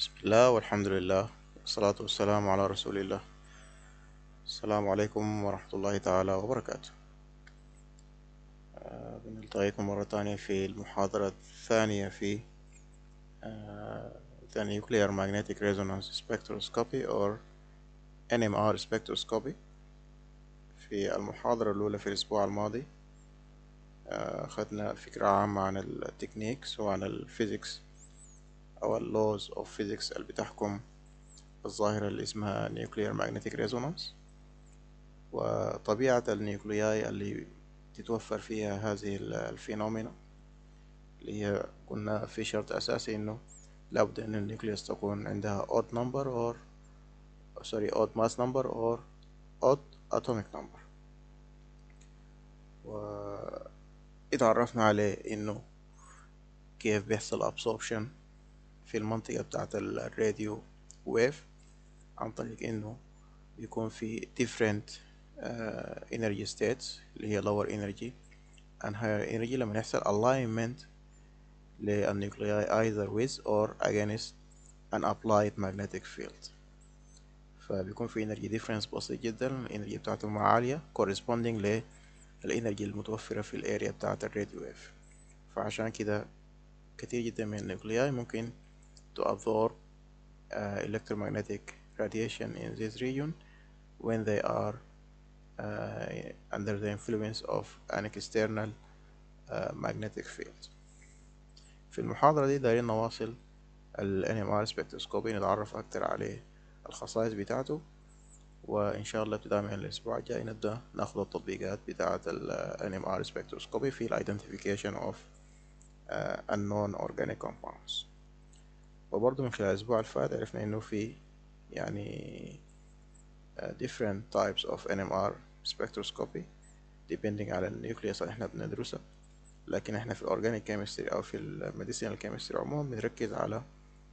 بسم الله والحمد لله والصلاة والسلام على رسول الله السلام عليكم ورحمة الله تعالى وبركاته آه، بنلتقيكم مرة تانية في المحاضرة الثانية في آه، the Nuclear Magnetic Resonance Spectroscopy or NMR Spectroscopy في المحاضرة الأولى في الأسبوع الماضي آه، أخذنا فكرة عامة عن التكنيكس وعن الفيزيكس أو ال laws of physics اللي بتحكم الظاهرة اللي اسمها Nuclear Magnetic Resonance وطبيعة النيوكلياي اللي تتوفر فيها هذه الفينومينا اللي هي قلنا في شرط أساسي إنه لابد إن النيوكليوس تكون عندها odd number or sorry odd mass number or odd atomic number واتعرفنا عليه إنه كيف بيحصل absorption في المنطقة بتاعة الراديو ويف عن طريق إنه بيكون في different uh, energy states اللي هي lower energy and higher energy لما يحصل alignment للنيوكلياي either with or against an applied magnetic field فبيكون في energy difference بسيط جدا الانرجي بتاعتهم عالية corresponding للانرجي المتوفرة في الاريا بتاعة الراديو ويف فعشان كده كتير جدا من النيوكلياي ممكن to absorb uh, electromagnetic radiation in this region when they are uh, under the influence of an external uh, magnetic field في المحاضرة دي دايرين نواصل ال NMR spectroscopy نتعرف أكتر عليه الخصائص بتاعته وإن شاء الله ابتداء من الأسبوع الجاي نبدأ ناخد التطبيقات بتاعة ال NMR spectroscopy في ال identification of uh, unknown organic compounds وبرضه من خلال الأسبوع اللي فات عرفنا إنه في يعني uh, different types of NMR spectroscopy depending على النيوكليوس اللي احنا بندرسها لكن احنا في الأورجانيك كيمستري أو في الميديسينال كيمستري عموما بنركز على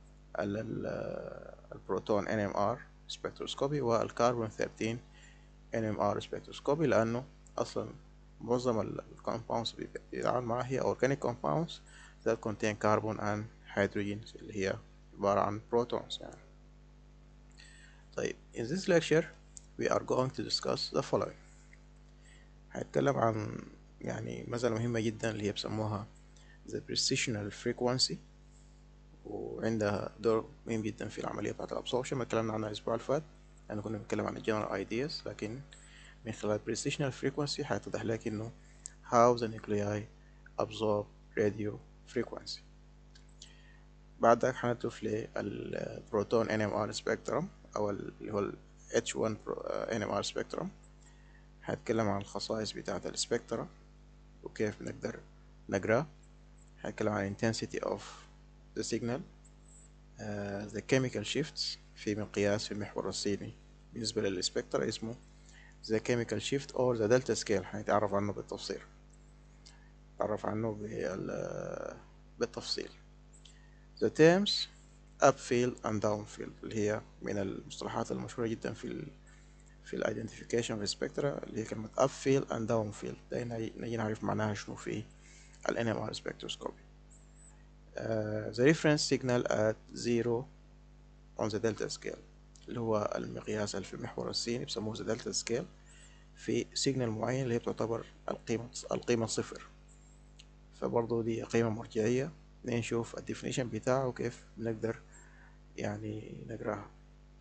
البروتون NMR spectroscopy والكربون 13 NMR spectroscopy لأنه أصلا معظم الكومباوندز بيتعامل معاها هي organic compounds that contain carbon and hydrogen اللي هي عبارة عن protons يعني طيب in this lecture we are going to discuss the following هنتكلم عن يعني مسألة مهمة جدا اللي هي بسموها the precisional frequency وعندها دور مهم جدا في العملية بتاعة الابsorption ما اتكلمنا عنها الأسبوع اللي فات لأنه كنا بنتكلم عن general ideas لكن من خلال precisional frequency هيتضح لك إنه how the nuclei absorb radio frequency بعد ذلك هنضيف للبروتون NMR spectrum أو اللي هو ال H1 NMR spectrum هنتكلم عن الخصائص بتاعة السبكترا وكيف بنقدر نقراه هنتكلم عن intensity of the signal uh, the chemical shifts في مقياس في المحور الصيني بالنسبة للسبكترا اسمه the chemical shift or the delta scale هنتعرف عنه بالتفصيل نتعرف عنه بالتفصيل the terms upfield and downfield اللي هي من المصطلحات المشهورة جدا في ال في ال identification في السبكترا اللي هي كلمة upfield and downfield ده نجي نعرف معناها شنو في ال NMR spectroscopy uh, the reference signal at zero on the delta scale اللي هو المقياس اللي في المحور الصيني بسموه the delta scale في سيجنال معين اللي هي بتعتبر القيمة القيمة صفر فبرضه دي قيمة مرجعية نشوف الديفينيشن بتاعه وكيف بنقدر يعني نقراها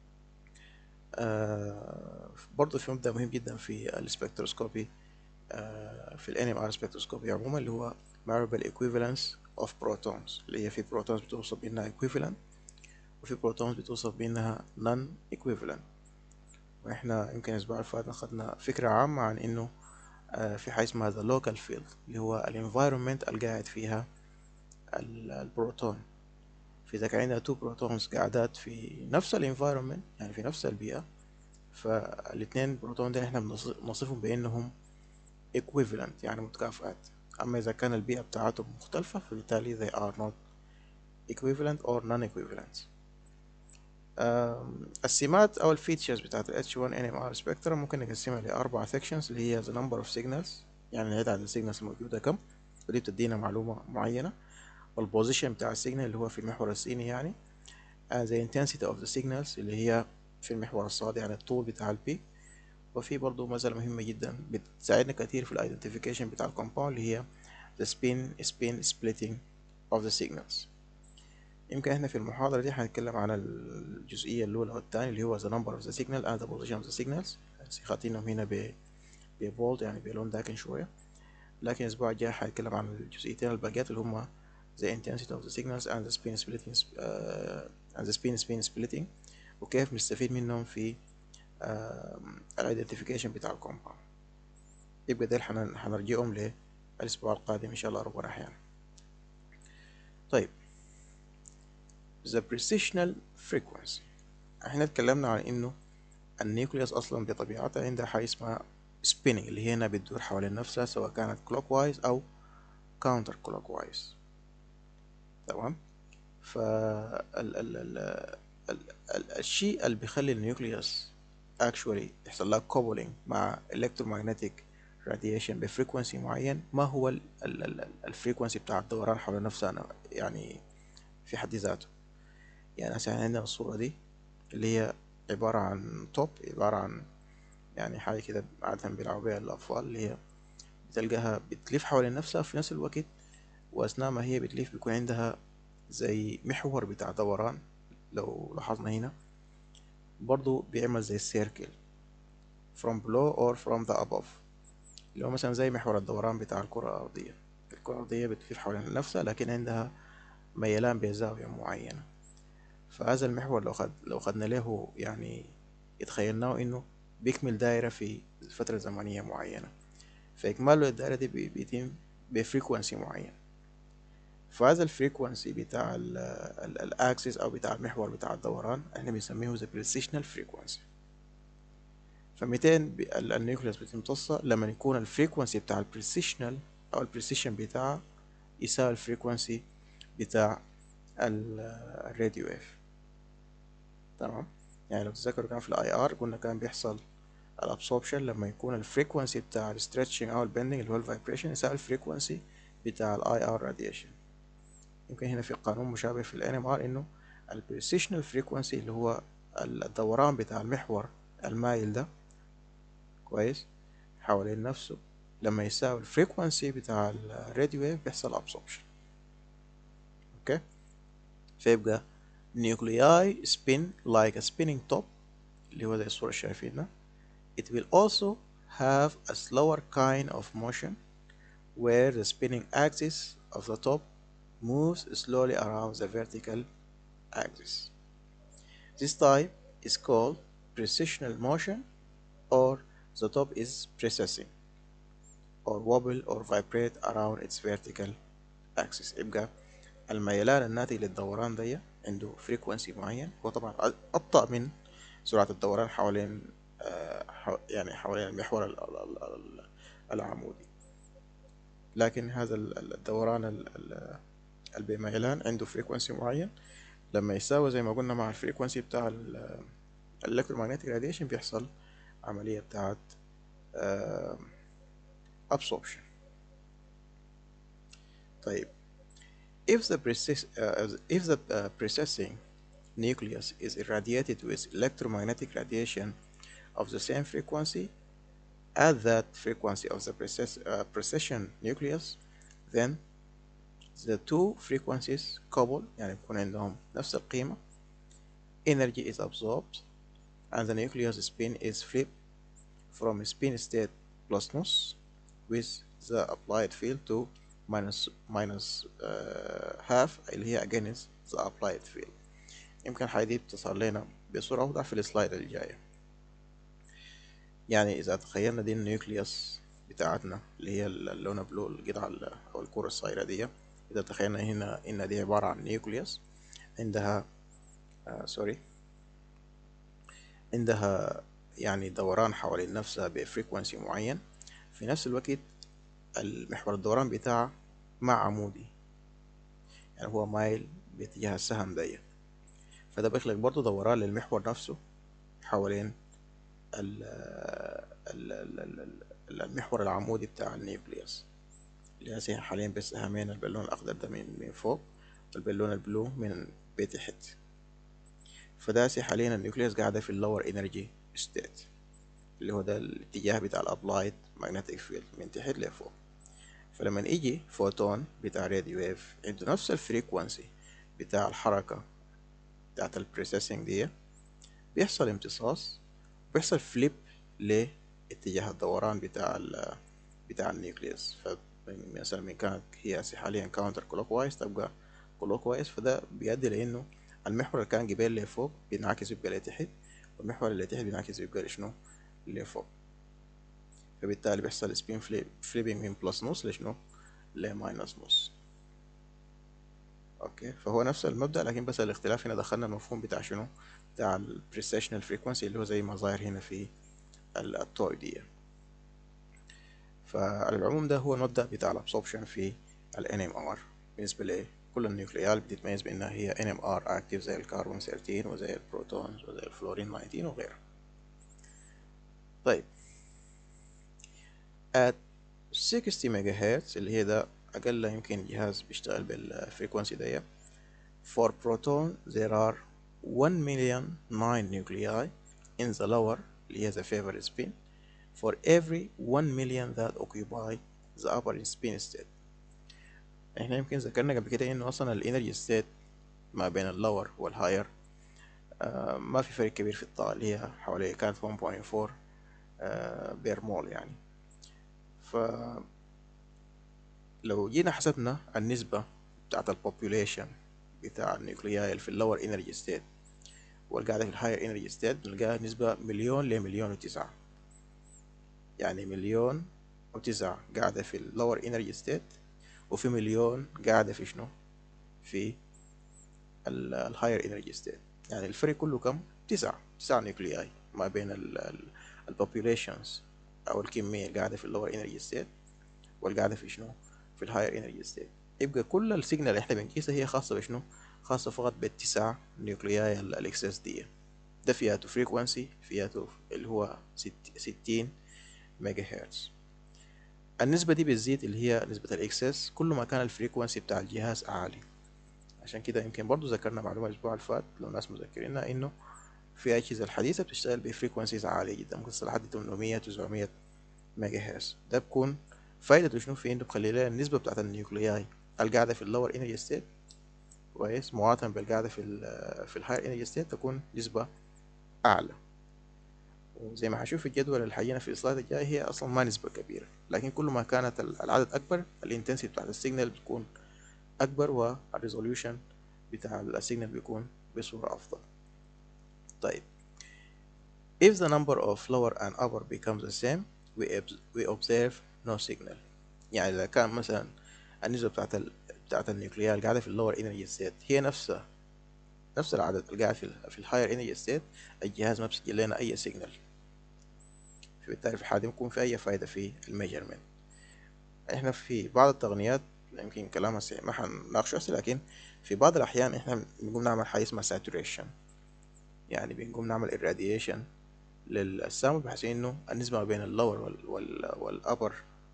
آه برضه في مبدأ مهم جدا في السبكتروسكوبي آه في ال NMR سبكتروسكوبي عموما اللي هو معروف بالإيكويفالنس of protons اللي هي في بروتونز بتوصف بأنها equivalent وفي بروتونز بتوصف بأنها non equivalent واحنا يمكن الأسبوع اللي فات أخدنا فكرة عامة عن إنه آه في حاجة اسمها the local field اللي هو الانفايرومنت اللي قاعد فيها البروتون فإذا كان عندنا تو بروتونز قاعدات في نفس الانفايرومنت يعني في نفس البيئة فالاتنين بروتون دول احنا بنصفهم بأنهم equivalent يعني متكافئات أما إذا كان البيئة بتاعتهم مختلفة فبالتالي they are not equivalent or non-equivalent السمات أو الفيتشرز بتاعت ال H1 NMR spectrum ممكن نقسمها لأربع sections اللي هي the number of signals يعني عدد السيجنالز الموجودة كم ودي بتدينا معلومة معينة والبوزيشن بتاع السيجنال اللي هو في المحور الصيني يعني and the intensity of the signals اللي هي في المحور الصادي يعني الطول بتاع البي وفي برضو مسألة مهمة جدا بتساعدنا كتير في الايدنتيفيكيشن بتاع الكومباوند اللي هي the spin spin splitting of the signals يمكن احنا في المحاضرة دي هنتكلم عن الجزئية الأولى والثانية اللي هو the number of the signal and the position of the signals خاطينهم هنا ب ببولد يعني بلون داكن شوية لكن الأسبوع الجاي هنتكلم عن الجزئيتين الباقيات اللي هما the intensity of the signals and the spin splitting uh, and the spin spin splitting وكيف نستفيد منهم في الايدنتيفيكيشن بتاع الكومباوند يبقى ديل حنرجعهم للأسبوع القادم إن شاء الله ربنا أحيانا طيب the precessional frequency احنا اتكلمنا عن انه النيوكليوس اصلا بطبيعتها عندها حاجه اسمها spinning اللي هي هنا بتدور حوالين نفسها سواء كانت clockwise او counter clockwise تمام ف ال ال ال ال ال الشيء اللي بيخلي النيوكليوس actually يحصل لها coupling مع electromagnetic radiation بفريكونسي معين ما هو الفريكونسي بتاع الدوران حول نفسها يعني في حد ذاته يعني هسه عندنا الصورة دي اللي هي عبارة عن توب عبارة عن يعني حاجة كده عادة بيلعبوا بيها الأطفال اللي هي بتلقاها بتلف حوالين نفسها في نفس الوقت وأثناء ما هي بتلف بيكون عندها زي محور بتاع دوران لو لاحظنا هنا برضو بيعمل زي السيركل from below or from the above اللي هو مثلا زي محور الدوران بتاع الكرة الأرضية الكرة الأرضية بتلف حوالين نفسها لكن عندها ميلان بزاوية معينة فهذا المحور لو خد لو خدنا له يعني اتخيلناه انه بيكمل دائرة في فترة زمنية معينة فإكماله الدائرة دي بيتم بفريكونسي معين فهذا الفريكونسي بتاع الأكسس أو بتاع المحور بتاع الدوران احنا بنسميه the precessional frequency فميتين النيوكليوس بتمتصها لما يكون الفريكونسي بتاع البريسيشنال أو البريسيشن بتاعها يساوي الفريكونسي بتاع الراديو ويف تمام يعني لو تذكروا كان في الاي ار قلنا كان بيحصل الابسوربشن لما يكون الفريكونسي بتاع الستريتشنج او البندنج اللي هو الفايبريشن يساوي الفريكونسي بتاع الاي ار راديشن يمكن هنا في قانون مشابه في الان ام ار انه البريسيشنال فريكونسي اللي هو الدوران بتاع المحور المايل ده كويس حوالين نفسه لما يساوي الفريكونسي بتاع الراديو ويف بيحصل ابسوربشن اوكي فيبقى nuclei spin like a spinning top اللي هو زي الصورة شايفينها it will also have a slower kind of motion where the spinning axis of the top moves slowly around the vertical axis this type is called precessional motion or the top is precessing or wobble or vibrate around its vertical axis يبقى الميلان الناتج للدوران ده عنده فريكونسي معين هو طبعا أبطأ من سرعة الدوران حوالين يعني حوالين المحور العمودي لكن هذا الدوران البميلان عنده فريكونسي معين لما يساوي زي ما قلنا مع الفريكونسي بتاع الالكترومagnetic راديشن بيحصل عملية بتاعت absorption طيب if the, process, uh, if the uh, processing nucleus is irradiated with electromagnetic radiation of the same frequency at that frequency of the process, uh, precession nucleus then the two frequencies couple يعني بيكون عندهم نفس القيمة energy is absorbed and the nucleus spin is flipped from spin state plus nus with the applied field to minus minus uh, half اللي هي against the applied field يمكن حدي بتصل لنا بصورة أوضح في السلايد الجاية يعني إذا تخيلنا دي النيوكليوس بتاعتنا اللي هي اللون بلو القطعة أو الكرة الصغيرة دي إذا تخيلنا هنا إن دي عبارة عن نيوكليوس عندها آه سوري عندها يعني دوران حوالين نفسها بفريكونسي معين في نفس الوقت المحور الدوران بتاعه مع عمودي يعني هو مايل باتجاه السهم دي فده بيخلق برضه دوران للمحور نفسه حوالين ال ال ال المحور العمودي بتاع النيوكليوس اللي هسه حاليا بالسهمين البالون الأخضر ده من من فوق والبالون البلو من بتحت فده حاليا النيوكليوس قاعدة في اللور انرجي ستيت اللي هو ده الاتجاه بتاع الابلايد ماجنتيك فيلد من تحت لفوق فلما يجي فوتون بتاع راديو ويف عنده نفس الفريكوانسي بتاع الحركة بتاعت البروسيسنج دي بيحصل امتصاص بيحصل فليب لاتجاه الدوران بتاع ال بتاع النيوكليوس فمثلا من كانت هي حاليا كاونتر كلوك وايز تبقى كلوك وايز فده بيؤدي لانه المحور اللي كان قبل لفوق بينعكس يبقى لتحت والمحور اللي تحت بينعكس يبقى لشنو لفوق فبالتالي بيحصل سبين فليب فليبنج من بلس نص لشنو لماينس نص اوكي فهو نفس المبدأ لكن بس الاختلاف هنا دخلنا المفهوم بتاع شنو بتاع البريسيشنال فريكونسي اللي هو زي ما ظاهر هنا في التويدية فعلى العموم ده هو المبدأ بتاع الابسوربشن في ال NMR بالنسبة لكل النيوكليال بتتميز بأنها هي NMR active زي الكربون 13 وزي البروتونز وزي الفلورين 19 وغيرها طيب at 60 ميجا هرتز اللي هي ده أقل يمكن جهاز بيشتغل بالفريكونسي دي for proton there are 1 million 9 nuclei in the lower اللي هي the favorite spin for every 1 million that occupy the upper spin state احنا يمكن ذكرنا قبل كده انه اصلا الانرجي ستيت ما بين اللور والهاير آه ما في فرق كبير في الطاقة اللي هي حوالي كانت 1.4 آه بير مول يعني ف لو جينا حسبنا النسبة بتاعت البوبوليشن بتاع النيوكلياي في اللور انرجي ستيت والقاعدة في الهاير انرجي ستيت بنلقاها نسبة مليون لمليون وتسعة يعني مليون وتسعة قاعدة في اللور انرجي ستيت وفي مليون قاعدة في شنو في الهاير انرجي ستيت يعني الفرق كله كم تسعة تسعة نيوكلياي ما بين البوبوليشنز او الكمية القاعدة في اللور انرجي ستيت والقاعدة في شنو في الهاير انرجي ستيت يبقى كل السيجنال اللي احنا بنقيسها هي خاصة بشنو خاصة فقط بالتسع نيوكلياي الاكسس دي ده فياته فريكوانسي فياته اللي هو ستين ميجا هرتز النسبة دي بتزيد اللي هي نسبة الاكسس كل ما كان الفريكوانسي بتاع الجهاز عالي عشان كده يمكن برضو ذكرنا معلومة الأسبوع اللي فات لو الناس مذكرينها إنه في أجهزة الحديثة بتشتغل بفريكوانسيز عالية جدا ممكن تصل لحد 800 900 ميجا هرتز ده بكون فايدته شنو في إنه بخلي لنا النسبة بتاعت النيوكلياي القاعدة في اللور انرجي ستيت كويس مقارنة بالقاعدة في ال في الهاير انرجي ستيت تكون نسبة أعلى وزي ما هشوف في الجدول اللي حيجينا في السلايد الجاي هي أصلا ما نسبة كبيرة لكن كل ما كانت العدد أكبر الانتنسيتي بتاعت السيجنال بتكون أكبر والريزوليوشن بتاع السيجنال بيكون بصورة أفضل طيب if the number of lower and upper becomes the same we, we observe no signal يعني إذا كان مثلا النسبة بتاعت ال... بتاعت النيوكليار اللي قاعدة في اللور انرجي ستيت هي نفسها نفس العدد اللي قاعد في, في الهاير انرجي ستيت الجهاز ما بيسجل لنا أي سيجنال فبالتالي في الحالة دي بيكون في أي فايدة في الميجرمنت احنا في بعض التقنيات يمكن كلامها ما حنناقشه هسه لكن في بعض الأحيان احنا بنقوم نعمل حاجة اسمها saturation يعني بنقوم نعمل irradiation للسامبل بحيث انه النسبة ما بين اللور وال وال والأبر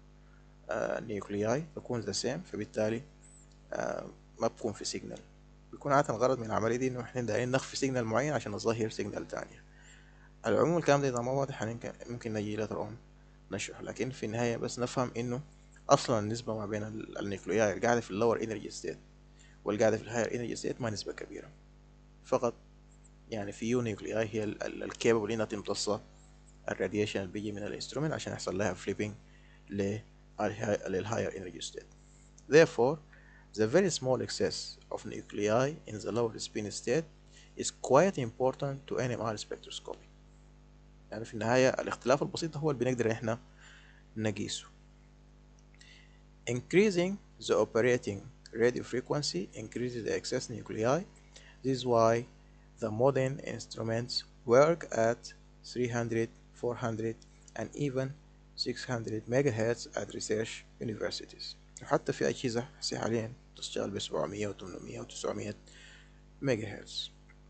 نيوكلياي تكون ذا سيم فبالتالي آه ما بكون في سيجنال بيكون عادة الغرض من العملية دي انه احنا دايرين نخفي سيجنال معين عشان نظهر سيجنال تانية على العموم الكلام ده اذا ما واضح ممكن ممكن نجي لتر اون نشرح لكن في النهاية بس نفهم انه اصلا النسبة ما بين النيوكلياي القاعدة في اللور انرجي ستيت والقاعدة في الهاير انرجي ستيت ما نسبة كبيرة فقط يعني في يو نيوكلياي هي الكيبل انها تمتص الراديشن اللي بيجي من الانسترومنت عشان يحصل لها فليبنج للهاير انرجي ستيت therefore the very small excess of nuclei in the lower spin state is quite important to NMR spectroscopy يعني في النهاية الاختلاف البسيط هو اللي بنقدر احنا نقيسه increasing the operating radio frequency increases the excess nuclei this is why the modern instruments work at 300 400 and even 600 megahertz at research universities وحتى في أجهزة هسه حاليا تشتغل ب 700 و 800 و 900 ميجا هرتز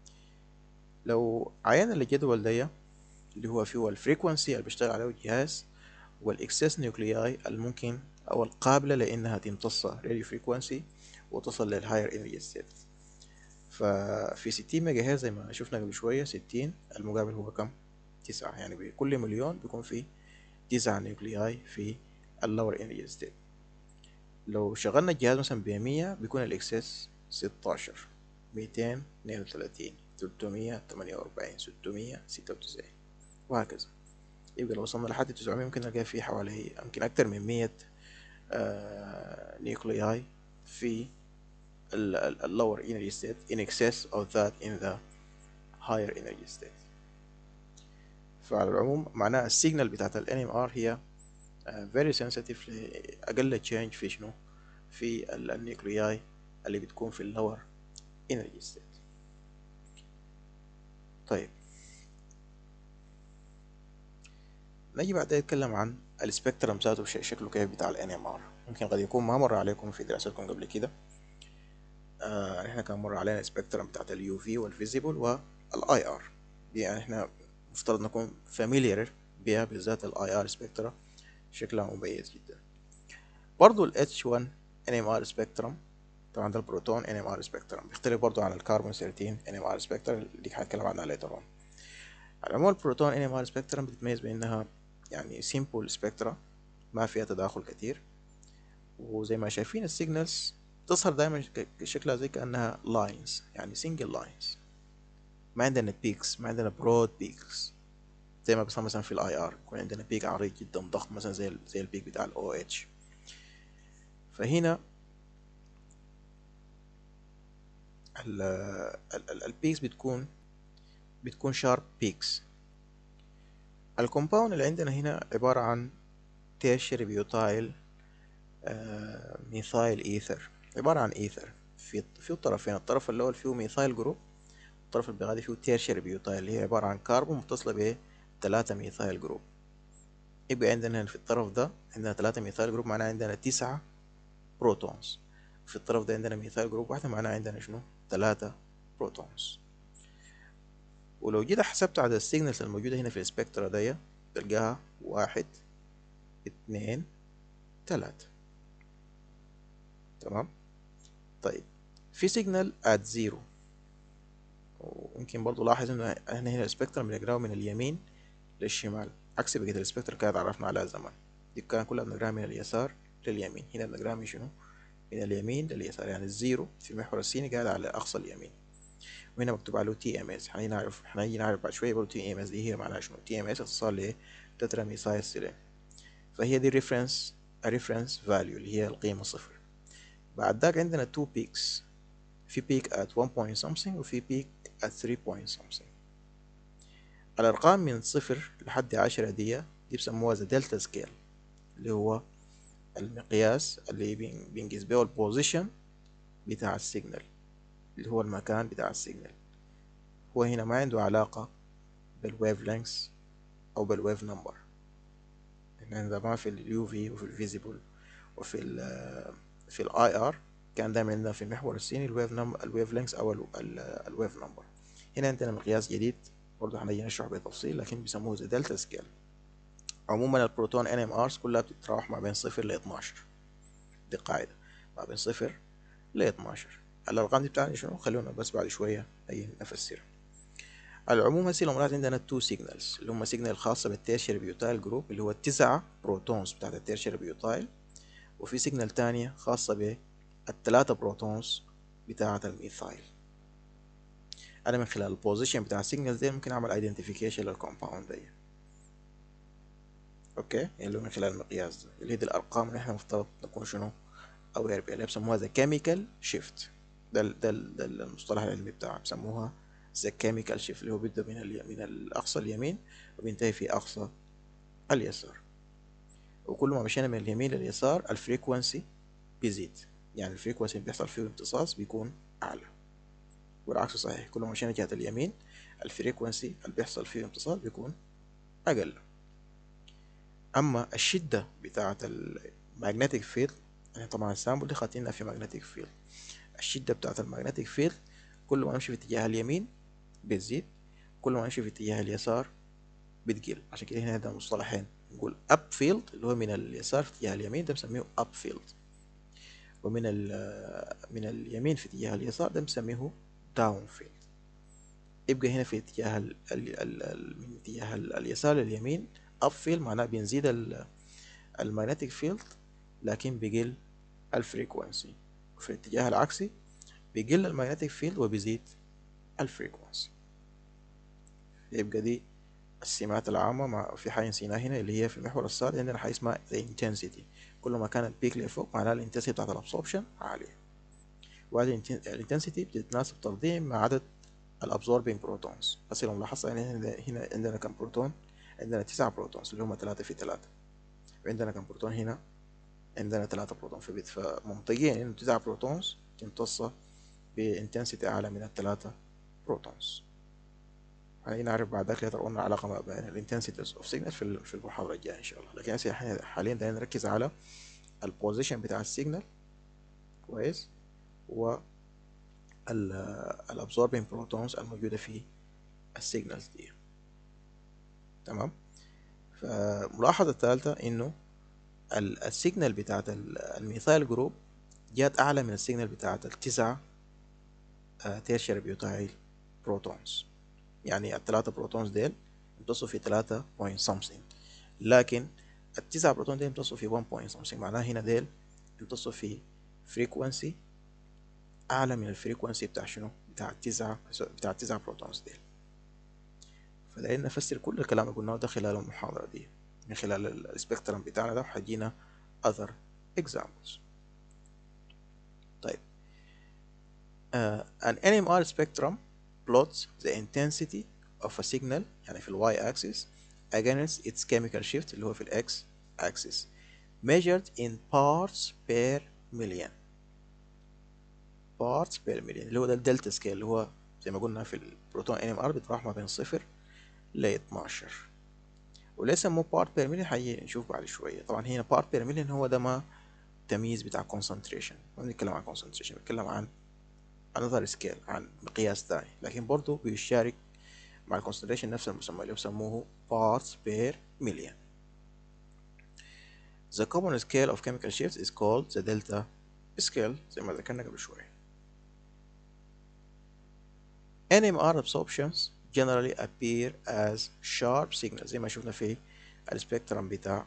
لو عينا الجدول ده اللي هو فيه الفريكونسي اللي بيشتغل عليه الجهاز والاكسس نيوكلياي الممكن أو القابلة لأنها تمتص راديو فريكونسي وتصل للهاير انرجي ستيت ففي 60 ميجا هرتز زي ما شفنا قبل شوية 60 المقابل هو كم؟ تسعة يعني بكل مليون بيكون في تسعة نيوكلياي في اللور انرجي ستيت لو شغلنا الجهاز مثلا بمية بيكون الاكسس ستاشر ميتين اتنين وتلاتين تلتمية تمانية وأربعين ستمية ستة وتسعين وهكذا يبقى لو وصلنا لحد تسعمية ممكن نلقى فيه حوالي يمكن أكتر من مية آه نيوكلياي في ال lower energy state in excess of that in the higher energy state فعلى العموم معناها السيجنال بتاعت ال NMR هي uh, very sensitive لأقل change في شنو في النيوكلياي اللي بتكون في ال lower energy state طيب نجي بعدين نتكلم عن السبيكترم ذاته شكله كيف بتاع ال NMR ممكن قد يكون ما مر عليكم في دراستكم قبل كده آه احنا كان مر علينا السبيكترم بتاعت اليو في والفيزيبل والاي ار دي يعني احنا مفترض نكون فاميليير بيها بالذات الاي ار سبيكترا شكلها مميز جدا برضو ال H1 NMR سبيكترم طبعا ده البروتون NMR سبيكترم بيختلف برضو عن الكربون 13 NMR سبيكترم اللي هنتكلم عنها later on على العموم البروتون NMR سبيكترم بتتميز بانها يعني سيمبل سبيكترا ما فيها تداخل كتير وزي ما شايفين السيجنالز تظهر دايما شكلها زي كأنها لاينز يعني سنجل لاينز ما عندنا بيكس ما عندنا برود بيكس زي ما بيصير مثلا في الاي ار يكون عندنا بيك عريض جدا ضخم مثلا زي زي البيك بتاع الاو اتش فهنا البيكس بتكون بتكون شارب بيكس الكومباوند اللي عندنا هنا عبارة عن تيرشري بيوتايل آه ميثايل ايثر عبارة عن ايثر في في الطرفين الطرف الأول فيه ميثايل جروب الطرف اللي بعده فيه تيرشري بيوتايل اللي هي عبارة عن كربون متصلة بثلاثة ميثايل جروب يبقى عندنا في الطرف ده عندنا ثلاثة ميثايل جروب معناها عندنا تسعة بروتونز في الطرف ده عندنا ميثايل جروب واحدة معناها عندنا شنو ثلاثة بروتونز ولو جيت حسبت عدد السيجنالز الموجودة هنا في السبكترا دي تلقاها واحد اتنين تلاتة تمام طيب في سيجنال ات زيرو ويمكن برضو لاحظ انه احنا هنا السبكترم بنقراه من اليمين للشمال عكس بقية السبكترم كانت عرفنا عليها زمان دي كان كلها بنقراها من اليسار لليمين هنا بنقراها من شنو من اليمين لليسار يعني الزيرو في المحور السيني قاعد على اقصى اليمين وهنا مكتوب عليه تي ام اس هنعرف هنيجي نعرف بعد شويه برضه تي ام اس دي هي معناها شنو تي ام اس اختصار ل تترا ميثايل سيلين فهي دي ريفرنس ريفرنس فاليو اللي هي القيمه صفر بعد ذاك عندنا تو بيكس في بيك at 1 point something وفي بيك at 3 point something الأرقام من صفر لحد عشرة دي دي بسموها ذا دلتا سكيل اللي هو المقياس اللي بينقيس بيه البوزيشن بتاع السيجنال اللي هو المكان بتاع السيجنال هو هنا ما عنده علاقة بالويف لينكس أو بالويف نمبر إحنا ما في اليو في وفي الفيزيبل وفي ال في الاي ار كان دايما عندنا في المحور السيني الويف نمبر الويف لينكس او الويف نمبر هنا عندنا مقياس جديد برضه هنجي نشرح بالتفصيل لكن بيسموه زي دلتا سكيل عموما البروتون ان ام ارز كلها بتتراوح ما بين صفر ل 12 دي قاعدة ما بين صفر ل 12 الارقام دي بتاعتنا شنو خلونا بس بعد شوية هي نفسرها على العموم هسه الامراض عندنا تو سيجنالز اللي هم سيجنال خاصة بالتيرشري بيوتايل جروب اللي هو التسعة بروتونز بتاعت التيرشري بيوتايل وفي سيجنال تانية خاصة بالتلاتة بروتونز بتاعة الميثايل أنا من خلال البوزيشن بتاع السيجنال دي ممكن أعمل ايدنتيفيكيشن للكومباوند دي أوكي اللي هو من خلال المقياس ده اللي هي دي الأرقام اللي إحنا مفترض نكون شنو أوير بيها اللي بيسموها ذا كيميكال شيفت ده ده ده المصطلح العلمي بتاعها بيسموها ذا كيميكال شيفت اللي هو بيبدأ من من الأقصى اليمين وبينتهي في أقصى اليسار وكل ما مشينا من اليمين لليسار الفريكونسي بيزيد يعني الفريكونسي اللي بيحصل فيه امتصاص بيكون أعلى والعكس صحيح كل ما مشينا جهة اليمين الفريكونسي اللي بيحصل فيه امتصاص بيكون أقل أما الشدة بتاعة المagnetic فيلد يعني طبعا السامبل دي خاطينها في magnetic فيلد الشدة بتاعة المagnetic فيلد كل ما نمشي في اتجاه اليمين بتزيد كل ما نمشي في اتجاه اليسار بتقل عشان كده هنا عندنا مصطلحين نقول اب فيلد اللي هو من اليسار في اتجاه اليمين ده بنسميه اب فيلد ومن من اليمين في اتجاه اليسار ده بنسميه داون فيلد يبقى هنا في اتجاه ال ال ال ال من اتجاه ال اليسار لليمين اب فيلد معناه بنزيد المagnetic فيلد لكن بيقل الفريكونسي في الاتجاه العكسي بيقل المagnetic فيلد وبيزيد الفريكونسي يبقى دي السمات العامة مع في حاجة نسيناها هنا اللي هي في المحور الصاد عندنا حاجة اسمها the intensity كل ما كان البيك لفوق معناها الانتنسيتي بتاعت الابسوربشن عالية وهذه الانتنسيتي بتتناسب تنظيم مع عدد الابزوربينج بروتونز بس لو لاحظت هنا هنا عندنا كم بروتون عندنا تسعة بروتونز اللي هم ثلاثة في ثلاثة وعندنا كم بروتون هنا عندنا ثلاثة بروتون في بيت فمنطقيا انه تسعة بروتونز تمتص بانتنسيتي اعلى من الثلاثة بروتونز هنيجي نعرف بعد ذلك قلنا العلاقة ما بين الانتنسيتيز اوف سيجنال في في المحاضرة الجاية ان شاء الله لكن هسه حاليا دايما نركز على البوزيشن بتاع السيجنال كويس و الابزوربين بروتونز الموجودة في السيجنالز دي تمام فالملاحظة الثالثة انه السيجنال بتاعت الميثايل جروب جات اعلى من السيجنال بتاعت التسعة تيرشر بيوتايل بروتونز يعني الثلاثة بروتونز ديل يمتصوا في ثلاثة بوينت سمثينج لكن التسعة بروتون ديل يمتصوا في 1 بوينت سمثينج معناها هنا ديل يمتصوا في فريكونسي أعلى من الفريكونسي بتاع شنو؟ بتاع التسعة بتاع التسعة بروتونز ديل فداير نفسر كل الكلام اللي قلناه ده خلال المحاضرة دي من خلال السبيكترم بتاعنا ده وحجينا other examples طيب uh, an NMR spectrum plots the intensity of a signal يعني في ال y axis against its chemical shift اللي هو في ال x axis measured in parts per million parts per million اللي هو ده الدلتا سكيل اللي هو زي ما قلنا في البروتون NMR بيتراوح ما بين صفر ل 12 وليه سموه بارت بير مليون حقيقي نشوف بعد شوية طبعا هنا بارت بير مليون هو ده ما تمييز بتاع concentration ما بنتكلم عن concentration بنتكلم عن another scale عن مقياس ثاني لكن برضه بيشارك مع الكونسنتريشن نفس المسمى اللي بيسموه parts per million The common scale of chemical shifts is called the delta scale زي ما ذكرنا قبل شوية NMR absorptions generally appear as sharp signals زي ما شفنا في السبيكترم بتاع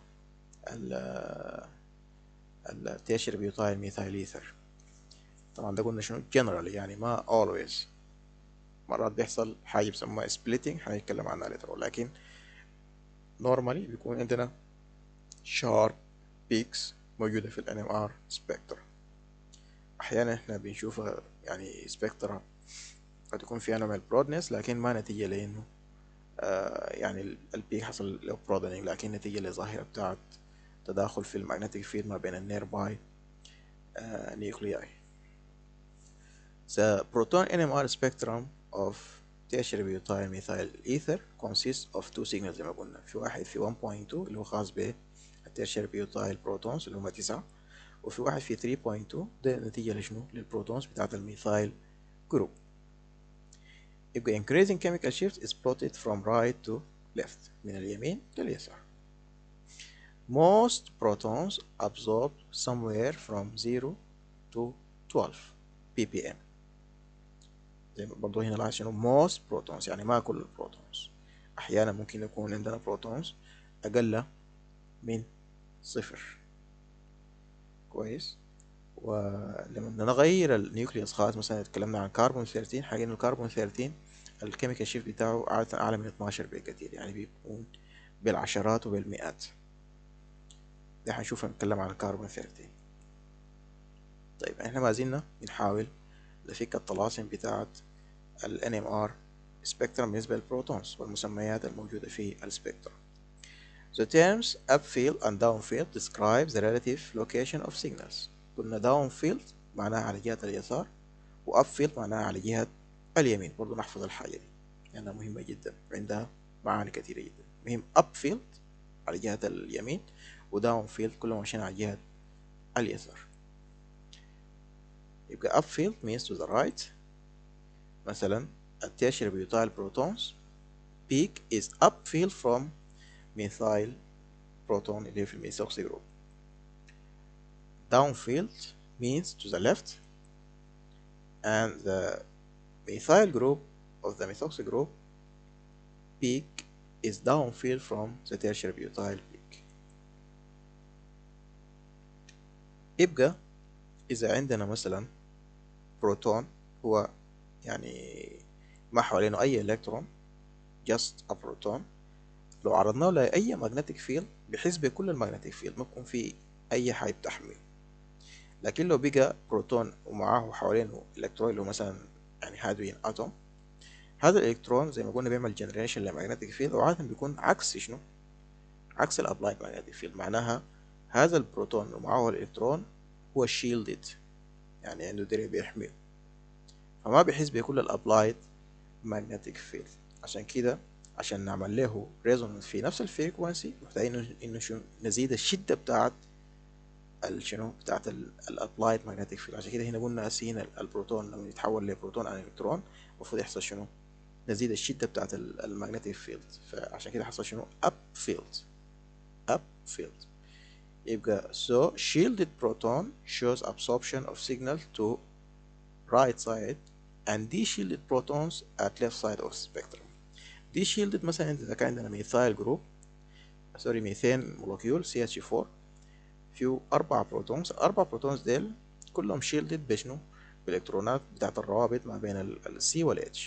التيشر بيوتايل ميثايل ايثر طبعا ده قلنا شنو generally يعني ما always مرات بيحصل حاجة بيسموها splitting هنتكلم عنها later لكن normally بيكون عندنا sharp peaks موجودة في ال NMR spectrum أحيانا احنا بنشوفها يعني سبيكترا قد يكون فيها نوع من البرودنس لكن ما نتيجة لأنه آه يعني البيك حصل له برودنينج لكن نتيجة لظاهرة بتاعت تداخل في المagnetic فيلد ما بين النير باي آه نيوكلياي The proton NMR spectrum of tertiary butyl methyl ether consists of two signals زي ما قلنا في واحد في 1.2 اللي هو خاص ب tertiary butyl protons اللي هم تسعة وفي واحد في 3.2 ده نتيجة لشنو للبروتونز بتاعت الميثايل جروب يبقى increasing chemical shift is plotted from right to left من اليمين لليسار most protons absorb somewhere from 0 to 12 ppm زي برضو هنا لاحظ شنو most protons يعني ما كل البروتونز أحيانا ممكن يكون عندنا بروتونز أقل من صفر كويس ولما نغير النيوكليوس خالص مثلا اتكلمنا عن كربون 13 حقيقة الكربون 13 الكيميكال شيفت بتاعه عادة أعلى من 12 بكتير يعني بيكون بالعشرات وبالمئات ده هنشوف نتكلم عن الكربون 13 طيب احنا ما زلنا بنحاول نفك الطلاسم بتاعت ال NMR سبيكترم بالنسبة للبروتونز والمسميات الموجودة في السبيكترم The terms upfield and downfield describe the relative location of signals. قلنا downfield معناها على جهة اليسار و upfield معناها على جهة اليمين برضو نحفظ الحاجة دي لأنها يعني مهمة جدا عندها معاني كثيرة جدا مهم upfield على جهة اليمين و downfield كل ما مشينا على جهة اليسار يبقى upfield means to the right مثلا التيشر بيطال protons peak is upfield from methyl proton اللي في الميثوكسي جروب downfield means to the left and the methyl group of the methoxy group peak is downfield from the tertiary butyl peak يبقى إذا عندنا مثلا بروتون هو يعني ما حوالينه أي إلكترون just a proton لو عرضناه لأي magnetic field بيحس بكل المagnetic field ما بيكون في أي حاجة بتحمل لكن لو بقى بروتون ومعاه حوالينه إلكترون اللي هو مثلا يعني هيدروجين أتوم هذا الإلكترون زي ما قلنا بيعمل جنريشن لمagnetic field وعادة بيكون عكس شنو؟ عكس الأبلايد magnetic field معناها هذا البروتون ومعاه الإلكترون هو شيلدد يعني عنده درع بيحمل فما بيحس بكل الأبلايد magnetic field عشان كده عشان نعمل له ريزونانس في نفس الفريكوانسي محتاجين انه شنو نزيد الشدة بتاعت الشنو بتاعت الابلايد magnetic field عشان كده هنا قلنا هسه البروتون لما يتحول لبروتون عن الكترون المفروض يحصل شنو نزيد الشدة بتاعت المagnetic field فعشان كده حصل شنو up field up field يبقى so shielded proton shows absorption of signal to right side and de-shielded protons at left side of spectrum de-shielded مثلا إذا كان عندنا ميثايل جروب سوري ميثين مولكيول CH4 فيه أربع بروتونز الأربع بروتونز ديل كلهم شيلدد بشنو؟ بالإلكترونات بتاعت الروابط ما بين ال C وال H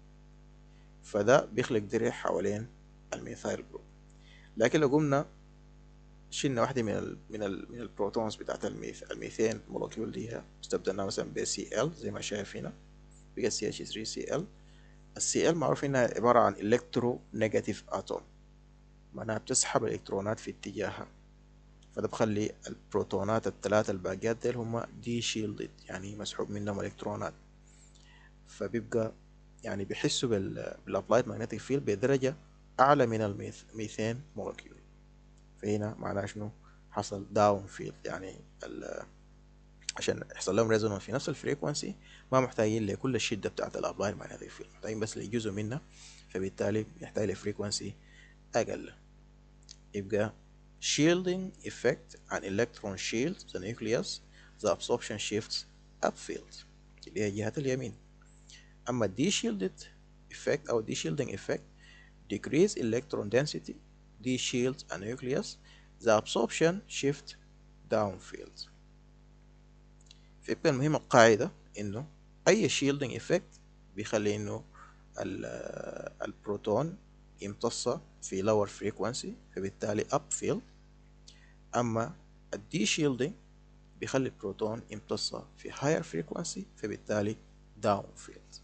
فده بيخلق درع حوالين الميثايل جروب لكن لو قمنا شلنا واحدة من ال من ال من البروتونز بتاعت الميث الميثين مولكيول دي استبدلناها مثلا ب Cl زي ما شايف هنا بقت CH3Cl السي ال معروف انها عبارة عن الكترو نيجاتيف اتوم معناها بتسحب الالكترونات في اتجاهها فده بخلي البروتونات الثلاثة الباقيات ديل هما دي شيلدد يعني مسحوب منهم الكترونات فبيبقى يعني بيحسوا بالابلايد ماجنتيك فيلد بدرجة أعلى من الميثين مولكيول فهنا معناه شنو حصل داون فيلد يعني عشان يحصل لهم ريزونانس في نفس الفريكونسي ما محتاجين لكل الشدة بتاعت الابلايد ماجنتيك فيلد محتاجين بس لجزء منها فبالتالي يحتاج لفريكونسي أقل يبقى shielding effect an electron shields the nucleus the absorption shifts upfield اللي هي جهة اليمين أما de-shielded effect أو de-shielding effect decrease electron density de-shields a nucleus the absorption shift downfield فيبقى المهم القاعدة إنه أي shielding effect بيخلي إنه البروتون يمتص في lower frequency فبالتالي up field أما الدي shielding بيخلي البروتون يمتص في higher frequency فبالتالي down field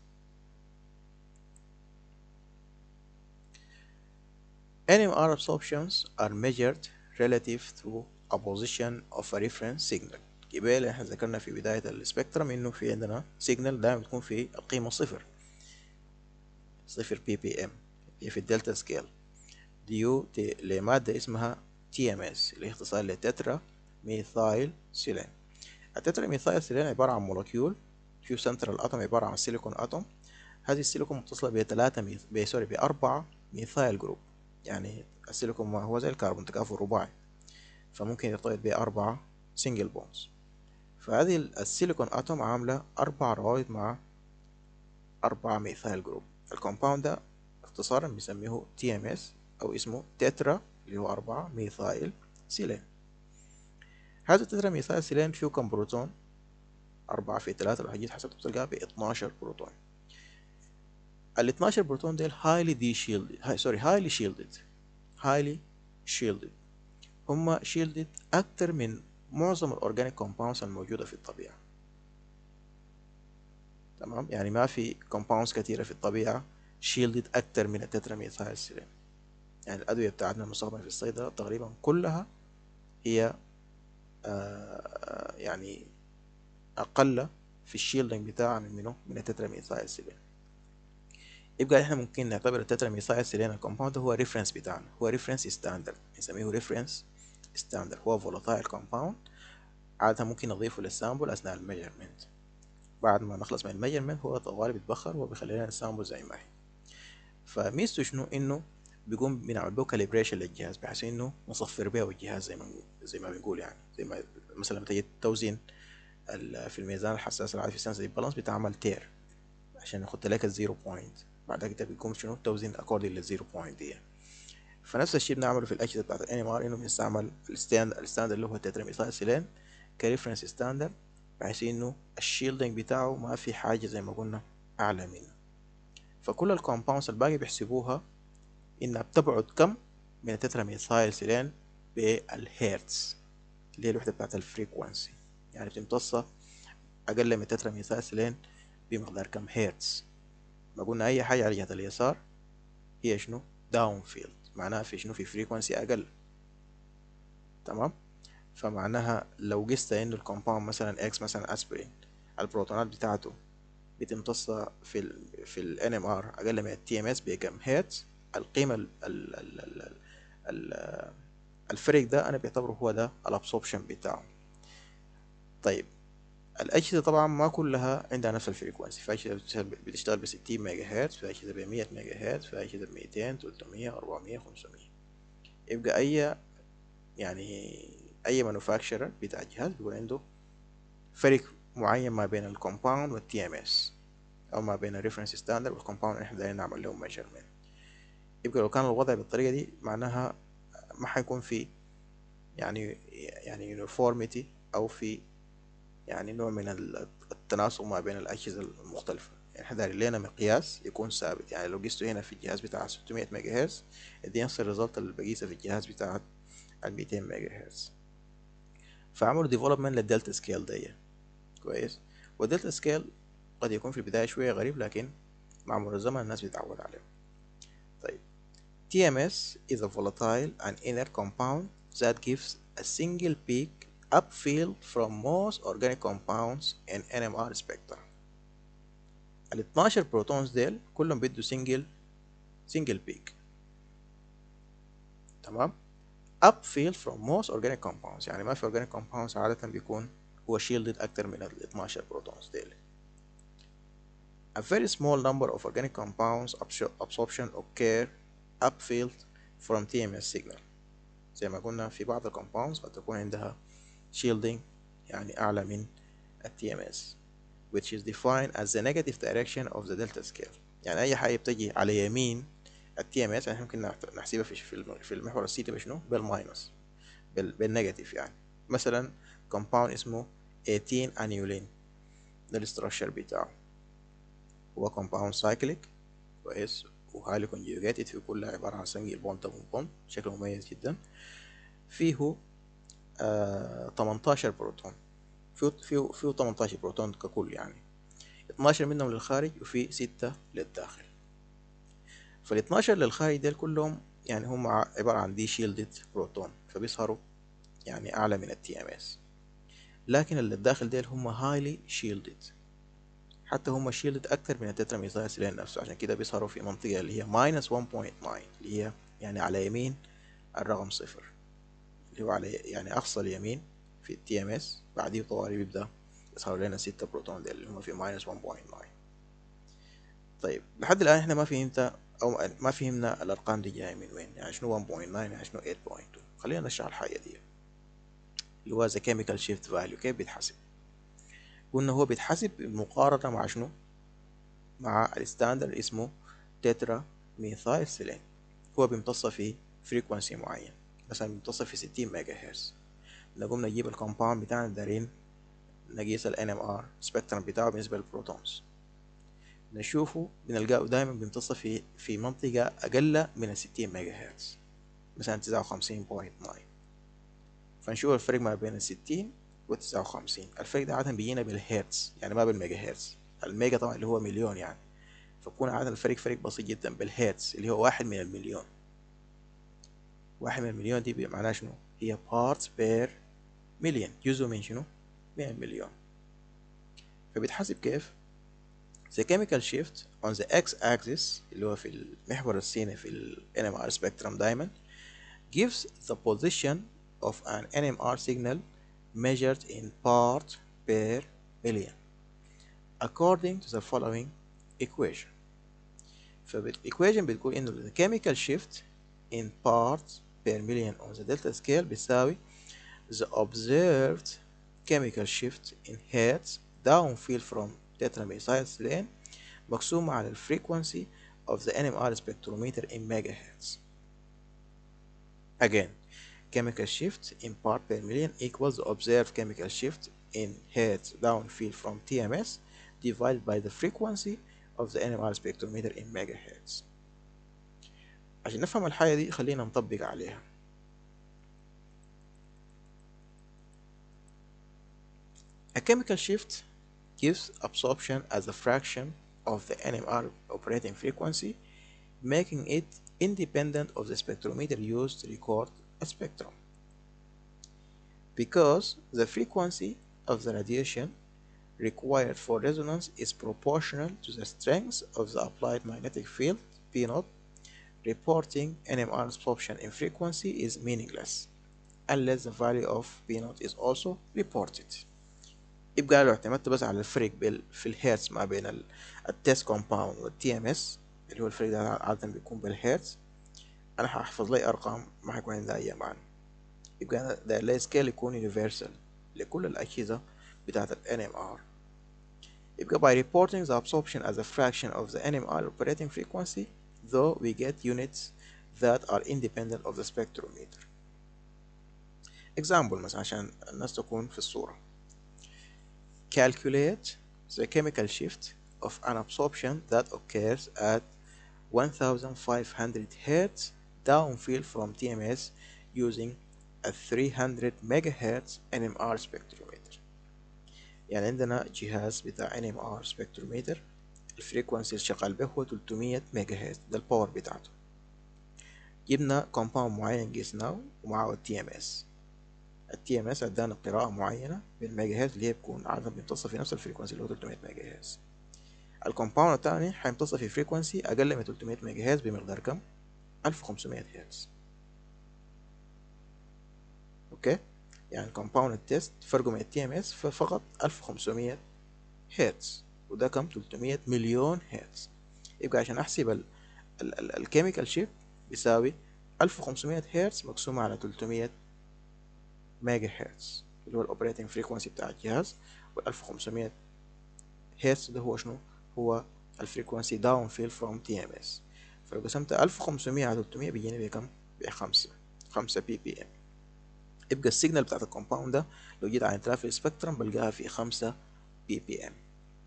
NMR absorptions are measured relative to a position of a reference signal قبل احنا ذكرنا في بداية السبيكترم انه في عندنا سيجنال دائما بتكون في القيمة صفر صفر بي بي ام هي في الدلتا سكيل ديو لمادة اسمها تي ام اس اللي هي اختصار لتترا ميثايل سيلين التترا ميثايل سيلين عبارة عن مولكيول فيه سنترال اتوم عبارة عن سيليكون اتوم هذه السيليكون متصلة بثلاثة ميث... ب... سوري بأربعة ميثايل جروب يعني السيليكون ما هو زي الكربون تكافؤ رباعي فممكن يرتبط بأربعة سنجل بونز فهذه السيليكون اتوم عاملة أربع روابط مع أربعة ميثايل جروب الكومباوند ده اختصارا بنسميه تي ام اس أو اسمه تترا اللي هو أربعة ميثايل سيلين هذا التترا ميثايل سيلين فيه كم بروتون أربعة في ثلاثة لو هجيت حسبت بتلقاها ب 12 بروتون ال 12 بروتون ديل highly دي shielded هاي سوري highly shielded highly shielded هم shielded أكتر من معظم الأورجانيك كومباوندز الموجودة في الطبيعة تمام يعني ما في كومباوندز كثيرة في الطبيعة shielded أكتر من التترا ميثايل سيلين يعني الأدوية بتاعتنا المستخدمة في الصيدلة تقريبا كلها هي آه يعني أقل في الشيلدنج بتاعها من منه من التترا ميثايل سيلين يبقى احنا ممكن نعتبر التترا ميثايل سيلين الكومباوند هو ريفرنس بتاعنا هو ريفرنس ستاندرد نسميه ريفرنس ستاندرد هو فولاتايل كومباوند عادة ممكن نضيفه للسامبل أثناء الميجرمنت بعد ما نخلص من الميجرمنت هو طوالي بيتبخر وبيخلي لنا السامبل زي ما هي فميزته شنو إنه بيقوم بنعمل له كاليبريشن للجهاز بحيث إنه نصفر بيه الجهاز زي ما زي ما بنقول يعني زي ما مثلا لما تيجي توزين في الميزان الحساس العادي في السنسيتيف بالانس بتعمل تير عشان يخط لك الزيرو بوينت بعد كده بيكون شنو توزين اكوردنج للزيرو بوينت دي فنفس الشيء بنعمله في الاجهزه بتاعت الان ام ار انه بنستعمل الستاند الستاندرد اللي هو التتراميثايلسيلين كريفرنس ستاندرد بحيث انه الشيلدنج بتاعه ما في حاجه زي ما قلنا اعلى منه فكل الكومباوندز الباقي بيحسبوها انها بتبعد كم من التتراميثايلسيلين بالهيرتز اللي هي الوحده بتاعت الفريكوانسي يعني بتمتصها اقل من التتراميثايلسيلين بمقدار كم هيرتز ما قلنا اي حاجه على جهه اليسار هي شنو داون فيلد معناها في شنو في فريكوانسي اقل تمام فمعناها لو قست انه الكومباوند مثلا اكس مثلا اسبرين البروتونات بتاعته بتمتص في ال في ال NMR اقل من التي ام اس بكم هيرتز القيمه ال ال ال ال ال الفرق ده انا بعتبره هو ده الابسوربشن بتاعه طيب الأجهزة طبعا ما كلها عندها نفس الفريكوانسي في أجهزة بتشتغل بستين ميجا هرتز في أجهزة بمية ميجا هرتز في أجهزة بميتين تلتمية أربعمية خمسمية يبقى أي يعني أي مانوفاكتشرر بتاع جهاز بيكون عنده فرق معين ما بين الكومباوند والتي ام اس أو ما بين الريفرنس ستاندرد والكومباوند اللي احنا دايرين نعمل لهم ميجرمنت يبقى لو كان الوضع بالطريقة دي معناها ما حيكون في يعني يعني يونيفورميتي أو في يعني نوع من التناسق ما بين الأجهزة المختلفة يعني احنا دايرين لنا مقياس يكون ثابت يعني لو قسته هنا في الجهاز بتاع 600 ميجا هرتز يدي نفس الريزلت اللي بقيسه في الجهاز بتاع ال 200 ميجا هرتز فعملوا ديفلوبمنت للدلتا سكيل دي كويس والدلتا سكيل قد يكون في البداية شوية غريب لكن مع مرور الزمن الناس بتتعود عليه طيب TMS is a volatile and inert compound that gives a single peak upfield from most organic compounds in NMR spectrum ال 12 بروتونز ديل كلهم بيدوا سنجل سنجل بيك تمام upfield from most organic compounds يعني ما في organic compounds عادة بيكون هو shielded أكتر من ال 12 بروتونز ديل A very small number of organic compounds absorption occur upfield from TMS signal زي ما قلنا في بعض الكومباوندز قد تكون عندها shielding يعني أعلى من ال TMS which is defined as the negative direction of the delta scale يعني أي حاجة بتجي على يمين ال TMS يعني ممكن نحسبها في في المحور السيتي بشنو بالماينس بالنيجاتيف يعني مثلا compound اسمه 18 انيولين ده الاستراكشر بتاعه هو compound cyclic كويس وهايلي conjugated في كلها عبارة عن سنجل بوند دبل بوند شكله مميز جدا فيه آه 18 بروتون فيه فيه فيه 18 بروتون ككل يعني 12 منهم للخارج وفي 6 للداخل فال 12 للخارج ديل كلهم يعني هم عبارة عن دي شيلدد بروتون فبيظهروا يعني أعلى من التي ام اس لكن اللي الداخل ديل هم هايلي شيلدد حتى هم شيلدد أكتر من التتراميثايلسيلين نفسه عشان كده بيظهروا في منطقة اللي هي ماينس 1.9 اللي هي يعني على يمين الرقم صفر اللي هو على يعني أقصى اليمين في التي ام اس بعديه طوالي بيبدأ يظهروا لنا ستة بروتون ديل اللي هم في ماينس 1.9 طيب لحد الآن احنا ما فهمت أو ما فهمنا الأرقام دي جاية من وين يعني شنو 1.9 يعني شنو 8.2 خلينا نشرح الحاجة دي اللي هو the chemical shift value كيف بيتحسب قلنا هو بيتحسب مقارنة مع شنو مع الستاندرد اسمه تترا ميثايل سيلين هو بيمتص في فريكوانسي معين مثلا بيمتص في 60 ميجا هرتز نقوم نجيب الكومباوند بتاعنا دارين نقيس ال NMR سبيكترم بتاعه بالنسبة للبروتونز نشوفه بنلقاه دايما بيمتص في في منطقة أقل من الستين ميجا هرتز مثلا تسعة وخمسين بوينت ناين فنشوف الفرق ما بين الستين والتسعة وخمسين الفرق ده عادة بيجينا بالهرتز يعني ما بالميجا هرتز الميجا طبعا اللي هو مليون يعني فبكون عادة الفرق فرق بسيط جدا بالهرتز اللي هو واحد من المليون واحد من المليون دي معناها شنو هي parts per million جزء من شنو من المليون فبيتحسب كيف The chemical shift on the x-axis اللي هو في المحور السيني في ال NMR spectrum دايما gives the position of an NMR signal measured in part per million according to the following equation فالإيكويشن بتقول إنه the chemical shift in parts per million on the delta scale بتساوي the observed chemical shift in hertz downfield from tetramethylsilane مقسومة على الفريكونسي of the NMR spectrometer in megahertz again chemical shift in part per million equals the observed chemical shift in hertz downfield from TMS divided by the frequency of the NMR spectrometer in megahertz عشان نفهم الحاجة دي خلينا نطبق عليها A chemical shift gives absorption as a fraction of the NMR operating frequency, making it independent of the spectrometer used to record a spectrum. Because the frequency of the radiation required for resonance is proportional to the strength of the applied magnetic field P naught, reporting NMR absorption in frequency is meaningless unless the value of P naught is also reported. يبقى لو اعتمدت بس على الفرق بال- في الهيرتز ما بين ال- التيست كومباوند والتي ام اس اللي هو الفرق ده عادة بيكون بالهيرتز انا هحفظ لي ارقام ما هيكون عندها اي معنى يبقى أنا ده لي سكيل يكون يونيفرسال لكل الاجهزة بتاعة ال NMR يبقى by reporting the absorption as a fraction of the NMR operating frequency though we get units that are independent of the spectrometer example مثلا عشان الناس تكون في الصورة calculate the chemical shift of an absorption that occurs at 1500 Hz downfield from TMS using a 300 MHz NMR spectrometer يعني عندنا جهاز بتاع NMR spectrometer الفريكونسي اللي شغال به هو 300 ميجا هرتز ده الباور بتاعته جبنا كومباوند معين قسناه ومعه التي ام اس التي ام اس ادانا قراءة معينة بالميجا هرتز اللي هي بتكون عادة بيمتص في نفس الفريكونسي اللي هو 300 ميجا هرتز الكومباوند التاني هيمتص في فريكونسي أقل من 300 ميجا هرتز بمقدار كم؟ 1500 هرتز أوكي يعني الكومباوند التيست فرقه من التي ام اس فقط 1500 هرتز وده كم 300 مليون هرتز يبقى عشان احسب ال ال ال الكيميكال شيفت بيساوي 1500 هرتز مقسومة على 300 ميجا هرتز اللي هو الاوبريتنج فريكونسي بتاع الجهاز وال 1500 هرتز ده هو شنو هو الفريكونسي داون فيل فروم تي ام اس فلو قسمت 1500 على 300 بيجيني بكم بخمسة خمسة بي بي ام يبقى السيجنال بتاعت الكومباوند ده لو جيت عينتها في السبكترم بلقاها في خمسة بي بي ام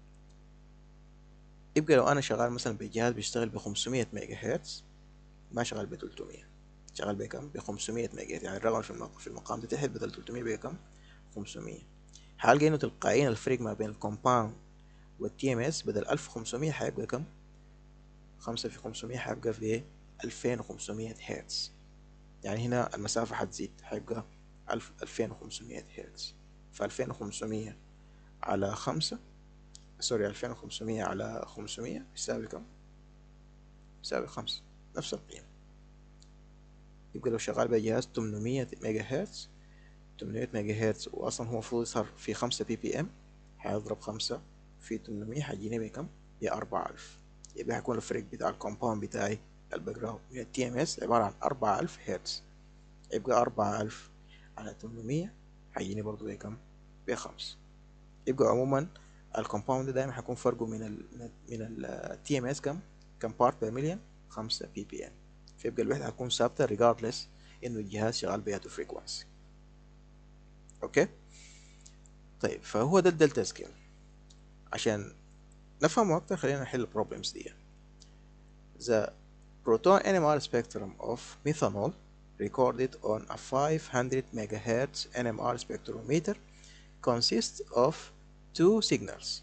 يبقى لو انا شغال مثلا بجهاز بيشتغل ب 500 ميجا هرتز ما شغال ب 300 شغال بكم ب 500 ميجا هرتز يعني الرقم في المقام, في المقام ده تحت بدل 300 بكم 500 هلقى انه تلقائيا الفرق ما بين الكومباوند والتي ام اس بدل 1500 هيبقى كم 5 في 500 هيبقى في 2500 هرتز يعني هنا المسافة هتزيد هيبقى 1000 2500 هرتز ف 2500 على 5 سوري 2500 على 500 يساوي كم؟ يساوي 5 نفس القيمة يبقى لو شغال بجهاز 800 ميجا هرتز 800 ميجا هرتز وأصلا هو المفروض يظهر في 5 بي بي ام هيضرب 5 في 800 هيجيني بكم؟ ب 4000 يبقى هيكون الفرق بتاع الكومباوند بتاعي الباك جراوند من التي ام اس عبارة عن 4000 هرتز يبقى 4000 على 800 هيجيني برضو بكم؟ بخمسة يبقى عموما الكومباوند دايما هيكون فرقه من ال من ال تي ام اس كم كم بارت بير مليون 5 بي بي ام فيبقى الوحدة هتكون ثابتة regardless انه الجهاز شغال بياتو فريكوانسي اوكي طيب فهو ده الدلتا سكيل عشان نفهمه اكتر خلينا نحل البروبلمز دي The proton NMR spectrum of methanol recorded on a 500 megahertz NMR spectrometer consists of two signals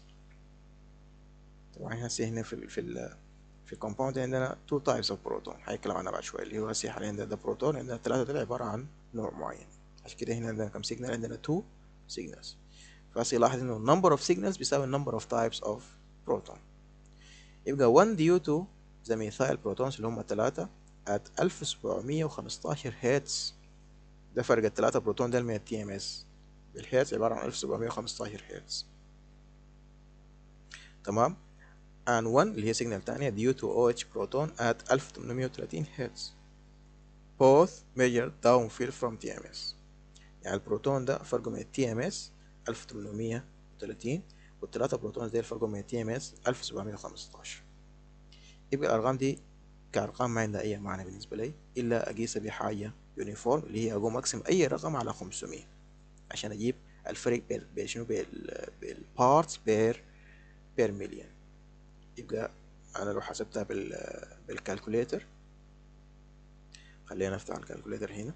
طبعا هسه هنا في ال في ال في الكومباوند عندنا two types of proton هيتكلم عنها بعد شوية اللي هو هسه حاليا ده, ده بروتون عندنا الثلاثة دول عبارة عن نوع معين عشان كده هنا عندنا كم سيجنال عندنا two signals فهسه يلاحظ انه number of signals بيساوي number of types of proton يبقى 1 due to the methyl protons اللي هم الثلاثة at 1715 هرتز ده فرق الثلاثة بروتون ده من التي ام اس الهرتز عبارة عن 1715 هرتز تمام and 1 اللي هي سيجنال تانية due to OH proton at 1830 هرتز both measured downfield from TMS يعني البروتون ده فرقه من التي ام اس 1830 والتلاتة بروتونز ديل فرقهم من التي ام اس 1715 يبقى الأرقام دي كأرقام ما عندها أي معنى بالنسبة لي إلا أقيسها بحاجة يونيفورم اللي هي أقوم أقسم أي رقم على 500 عشان أجيب الفرق بين شنو بالبارتس بير بير مليون يبقى أنا لو حسبتها بال بالكالكوليتر خلينا نفتح الكالكوليتر هنا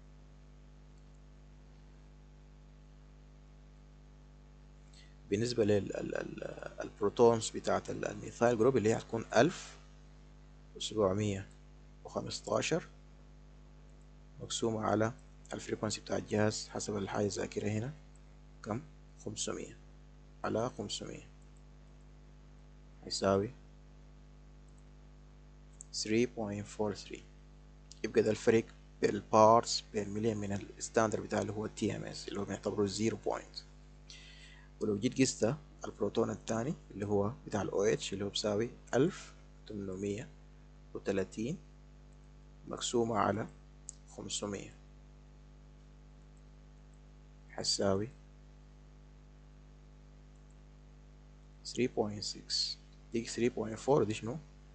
بالنسبة للبروتونز بتاعت الميثايل جروب اللي هي هتكون ألف وسبعمية وخمستاشر مقسومة على الفريكونسي بتاع الجهاز حسب الحاجة الذاكرة هنا كم خمسمية على خمسمية هيساوي 3.43 يبقى ده الفرق بالبارتس بير مليون من الستاندر بتاع اللي هو التي ام اس اللي هو بنعتبره زيرو بوينت ولو جيت قست البروتون الثاني اللي هو بتاع الاو اتش اللي هو بيساوي ألف تمنمية وتلاتين مقسومة على خمسمية هتساوي 3.6 دي 3.4 ودي شنو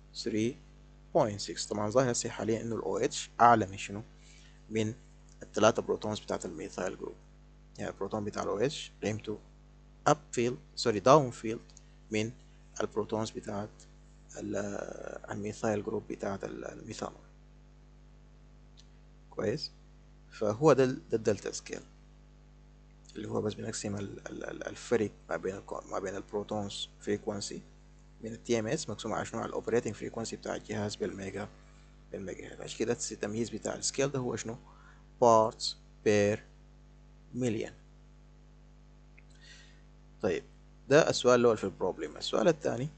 3.6 طبعا ظاهر هسه حاليا انه الاو اتش اعلى من شنو من الثلاثة بروتونز بتاعت الميثايل جروب يعني البروتون بتاع الاو اتش قيمته اب فيلد سوري داون فيلد من البروتونز بتاعت الميثايل جروب بتاعت الميثانول كويس فهو ده ده الدلتا سكيل اللي هو بس بنقسم الفرق ما بين ما بين البروتونز فريكوانسي من التي ام اس مقسوم على شنو على الاوبريتنج فريكوانسي بتاع الجهاز بالميجا بالميجا هرتز عشان كده التمييز بتاع السكيل ده هو شنو بارتس بير مليون طيب ده السؤال الأول في البروبلم السؤال الثاني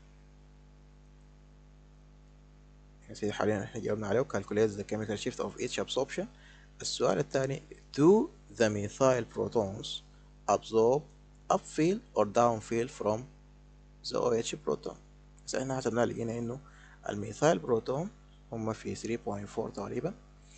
يا سيدي حاليا احنا جاوبنا عليه calculate the chemical shift of each absorption السؤال الثاني do the methyl protons absorb upfield or downfield from the OH proton بس احنا حسبنا لقينا انه الميثايل بروتون هم في 3.4 تقريبا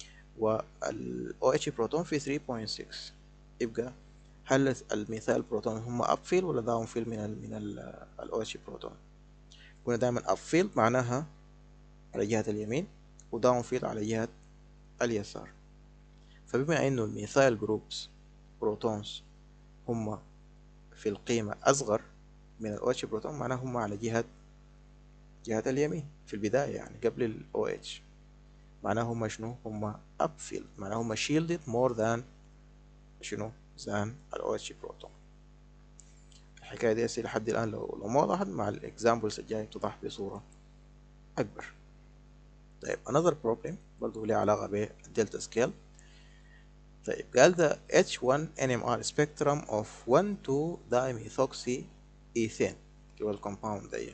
وال OH بروتون في 3.6 يبقى هل الميثايل بروتون هم اب فيل ولا داون فيل من ال من ال OH بروتون قلنا دايما اب فيل معناها على جهة اليمين وداون فيل على جهة اليسار فبما انه الميثايل جروبس بروتونز هم في القيمة أصغر من ال OH بروتون معناها هم على جهة جهة اليمين في البداية يعني قبل ال OH معناها هم شنو هم upfield معناها هم shielded more than شنو than ال OH بروتون الحكاية دي هسه لحد الآن لو لو ما وضحت مع الإكزامبلز الجاي توضح بصورة أكبر طيب another problem برضه ليه علاقة بالدلتا سكيل طيب قال the H1 NMR spectrum of 1 2 dimethoxy ethane اللي هو الكومباوند ده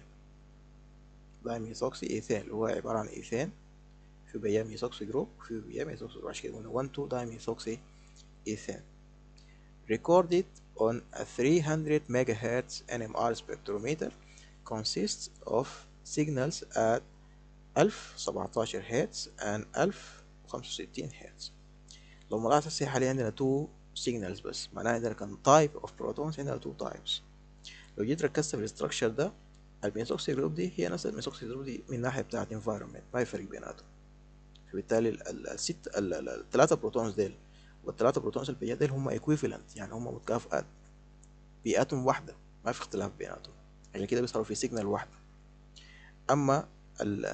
dimethoxy ethane اللي هو عبارة عن ايثان في بيا ميثوكسي جروب في بيا ميثوكسي جروب عشان كده قلنا 1 2 dimethoxy ethane recorded on a 300 megahertz NMR spectrometer consists of signals at 1017 هرتز and 1065 هرتز لو ملاحظ هسه حاليا عندنا two signals بس معناها عندنا كان type of protons عندنا two types لو جيت ركزت في الستراكشر ده الميثوكسي جروب دي هي نفس الميثوكسي جروب دي من الناحية بتاعت environment ما يفرق بيناتهم فبالتالي الست الثلاثة بروتونز ديل والثلاثة بروتونز اللي ديل هم equivalent يعني هم متكافئات بيئاتهم واحدة ما في اختلاف بيناتهم عشان كده بيظهروا في سيجنال واحدة أما ال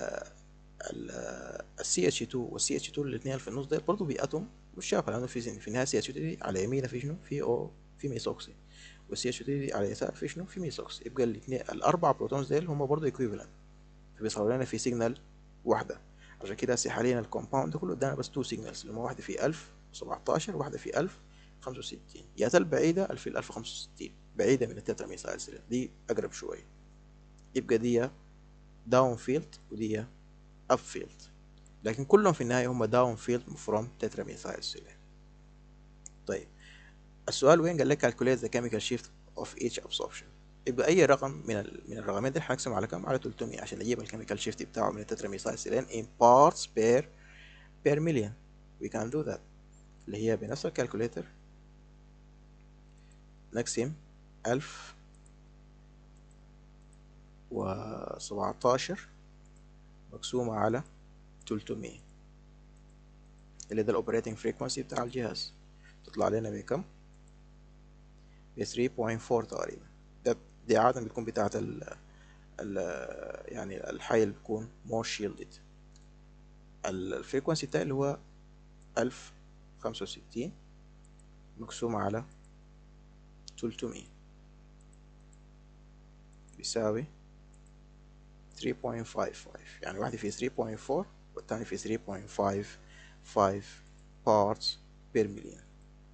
ال سي اتش 2 والسي اتش 2 الاثنين في النص ديل برضه بيئتهم مشابهة لأنه في في النهاية سي اتش 2 دي على يمينها في شنو؟ في او في ميثوكسي والسي اتش 2 دي على يسار في شنو؟ في ميثوكسي يبقى الاثنين الأربع بروتونز ديل هم برضه equivalent فبيظهروا لنا في سيجنال واحدة عشان كده هسه حاليا الكومباوند ده كله ادانا بس تو سيجنالز اللي هم واحدة في 1017 وواحدة في 1065 يا تل بعيدة في ال 1065 بعيدة من التترا ميثايل سيلين دي أقرب شوية يبقى دي داون فيلد ودي اب فيلد لكن كلهم في النهاية هم داون فيلد فروم تترا ميثايل سيلين طيب السؤال وين قال لك calculate the chemical shift of each absorption يبقى أي رقم من ال... من الرقمين دي هنقسم على كم؟ على 300 عشان نجيب الكيميكال شيفت بتاعه من التترا ميثايل سيلين in parts per per million we can do that اللي هي بنفس الكالكوليتر نقسم ألف وسبعتاشر مقسومة على تلتمية اللي ده الاوبريتنج فريكونسي بتاع الجهاز تطلع لنا بكم ب 3.4 تقريبا ده دي عادة بتكون بتاعت ال ال يعني الحي اللي بيكون more shielded الفريكونسي بتاعي اللي هو ألف خمسة وستين مقسومة على تلتمية بيساوي 3.55 يعني واحدة في 3.4 والتاني في 3.55 parts per million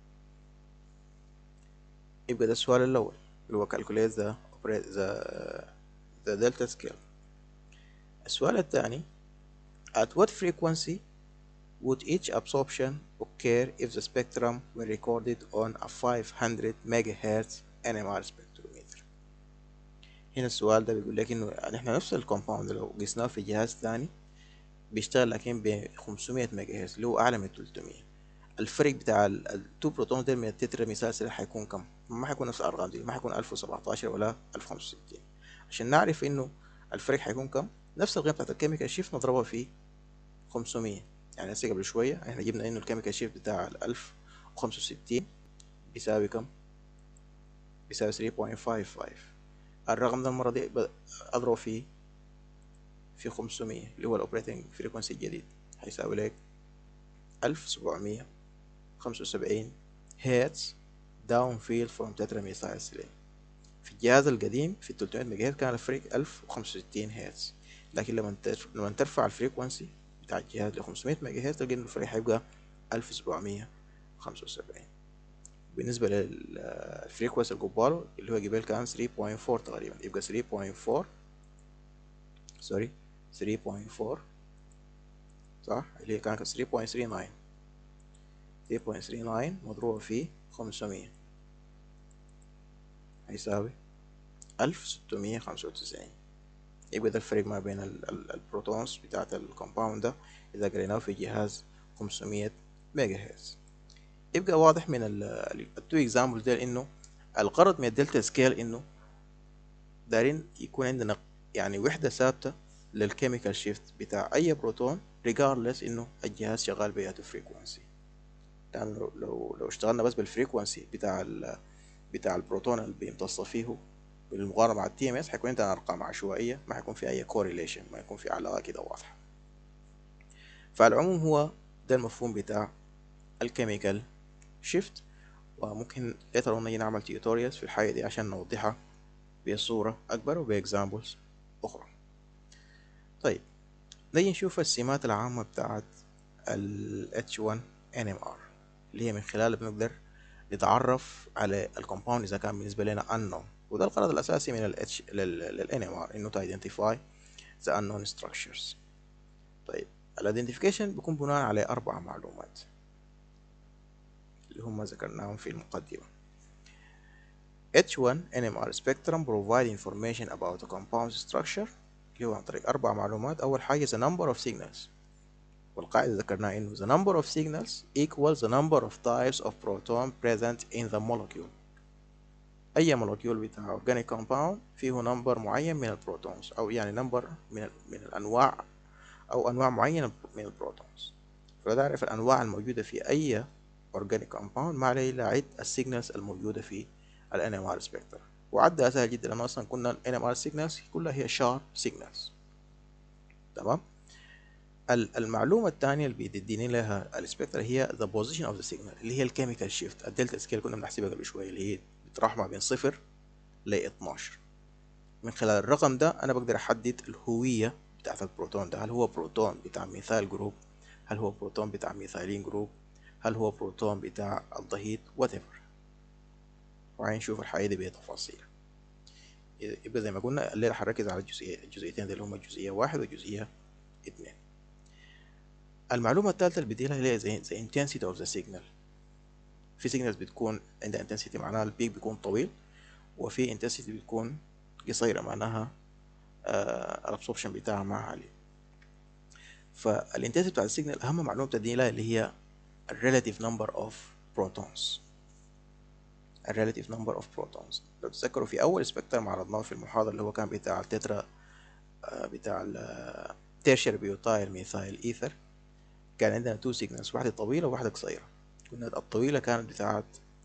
يبقى ده السؤال الأول اللي هو calculate the the the delta scale السؤال الثاني at what frequency would each absorption occur if the spectrum were recorded on a 500 megahertz NMR spectrometer هنا السؤال ده بيقول لك انه يعني احنا نفس الكومباوند لو قسناه في جهاز ثاني بيشتغل لكن ب 500 ميجا هرتز اللي هو اعلى من 300 الفرق بتاع التو بروتون دول من التتر مثال حيكون كم ما حيكون نفس الارقام دي ما حيكون 1017 ولا 1065 عشان نعرف انه الفرق حيكون كم نفس القيمه بتاعت الكيميكال شيفت نضربها في 500 يعني هسه قبل شويه احنا جبنا انه الكيميكال شيفت بتاع ال 1065 بيساوي كم بيساوي 3.55 الرقم ده المره دي اضرب فيه في 500 اللي هو الاوبريتنج فريكونسي الجديد هيساوي لك 1775 هيرتز داون فيلد فروم تتراميثايلسيلين في الجهاز القديم في 300 ميجا كان الفريق 1065 هرتز لكن لما لما ترفع الفريكونسي بتاع الجهاز ل 500 ميجا هرتز تلقى انه الفريق هيبقى 1775 بالنسبة للفريكونسي القبال اللي هو قبل كان 3.4 تقريبا يبقى 3.4 سوري 3.4 صح اللي هي كانت 3.39 3.39 مضروبة في 500 هيساوي 1695 يبقى ده الفرق ما بين البروتونز بتاعت الكومباوند ده إذا قريناه في جهاز 500 ميجا هرتز يبقى واضح من التو اكزامبل ديل انه الغرض من الدلتا سكيل انه دارين يكون عندنا يعني وحدة ثابتة للكيميكال شيفت بتاع أي بروتون regardless إنه الجهاز شغال بأية فريكونسي لأن لو لو لو اشتغلنا بس بالفريكونسي بتاع ال بتاع البروتون اللي بيمتص فيه بالمقارنة مع التي ام اس حيكون عندنا أرقام عشوائية ما حيكون في أي كوريليشن ما يكون في علاقة كده واضحة فالعموم هو ده المفهوم بتاع الكيميكال شيفت وممكن later on نجي نعمل تيوتوريالز في الحاجة دي عشان نوضحها بصورة أكبر وبإكزامبلز أخرى طيب نجي نشوف السمات العامة بتاعت ال H1 NMR اللي هي من خلالها بنقدر نتعرف على الكومباوند إذا كان بالنسبة لنا unknown وده الغرض الأساسي من ال H لل NMR إنه to identify the unknown structures طيب الايدنتيفيكيشن بيكون بناء على أربع معلومات اللي هم ذكرناهم في المقدمة H1 NMR spectrum provide information about the compound structure اللي هو عن طريق أربع معلومات أول حاجة the number of signals والقاعدة ذكرناها إنه the number of signals equals the number of types of proton present in the molecule أي مولكيول بتاع organic compound فيه نمبر معين من البروتونز أو يعني نمبر من من الأنواع أو أنواع معينة من البروتونز فنعرف الأنواع الموجودة في أي organic compound ما عليه إلا عد السيجنالز الموجودة في ال NMR spectrum وعدها سهل جدا لأنه أصلا كنا ال NMR signals كلها هي sharp signals تمام المعلومة الثانية اللي بتديني لها السبكتر هي the position of the signal اللي هي الكيميكال شيفت الدلتا سكيل كنا بنحسبها قبل شوية اللي هي بتراوح ما بين صفر ل 12 من خلال الرقم ده أنا بقدر أحدد الهوية بتاعت البروتون ده هل هو بروتون بتاع ميثايل جروب هل هو بروتون بتاع ميثايلين جروب هل هو بروتون بتاع الضغيط whatever وهنشوف الحقيقة دي بتفاصيل يبقى زي ما قلنا الليلة هنركز على الجزئية الجزئيتين دي اللي هما جزئية واحد وجزئية اتنين المعلومة الثالثة اللي بديلها اللي هي زي زي intensity of the signal في signals بتكون عندها intensity معناها البيك بيكون طويل وفي intensity بتكون قصيرة معناها آه الابسوربشن بتاعها ما عالي فالانتنسيتي بتاع السيجنال أهم معلومة بتديني لها اللي هي relative number of protons الريلاتيف نمبر اوف بروتونز لو تذكروا في اول سبيكترم عرضناه في المحاضره اللي هو كان بتاع التترا آه، بتاع التيرشر بيوتايل ميثايل ايثر كان عندنا تو سيجنالز واحده طويله وواحده قصيره قلنا الطويله كانت بتاعت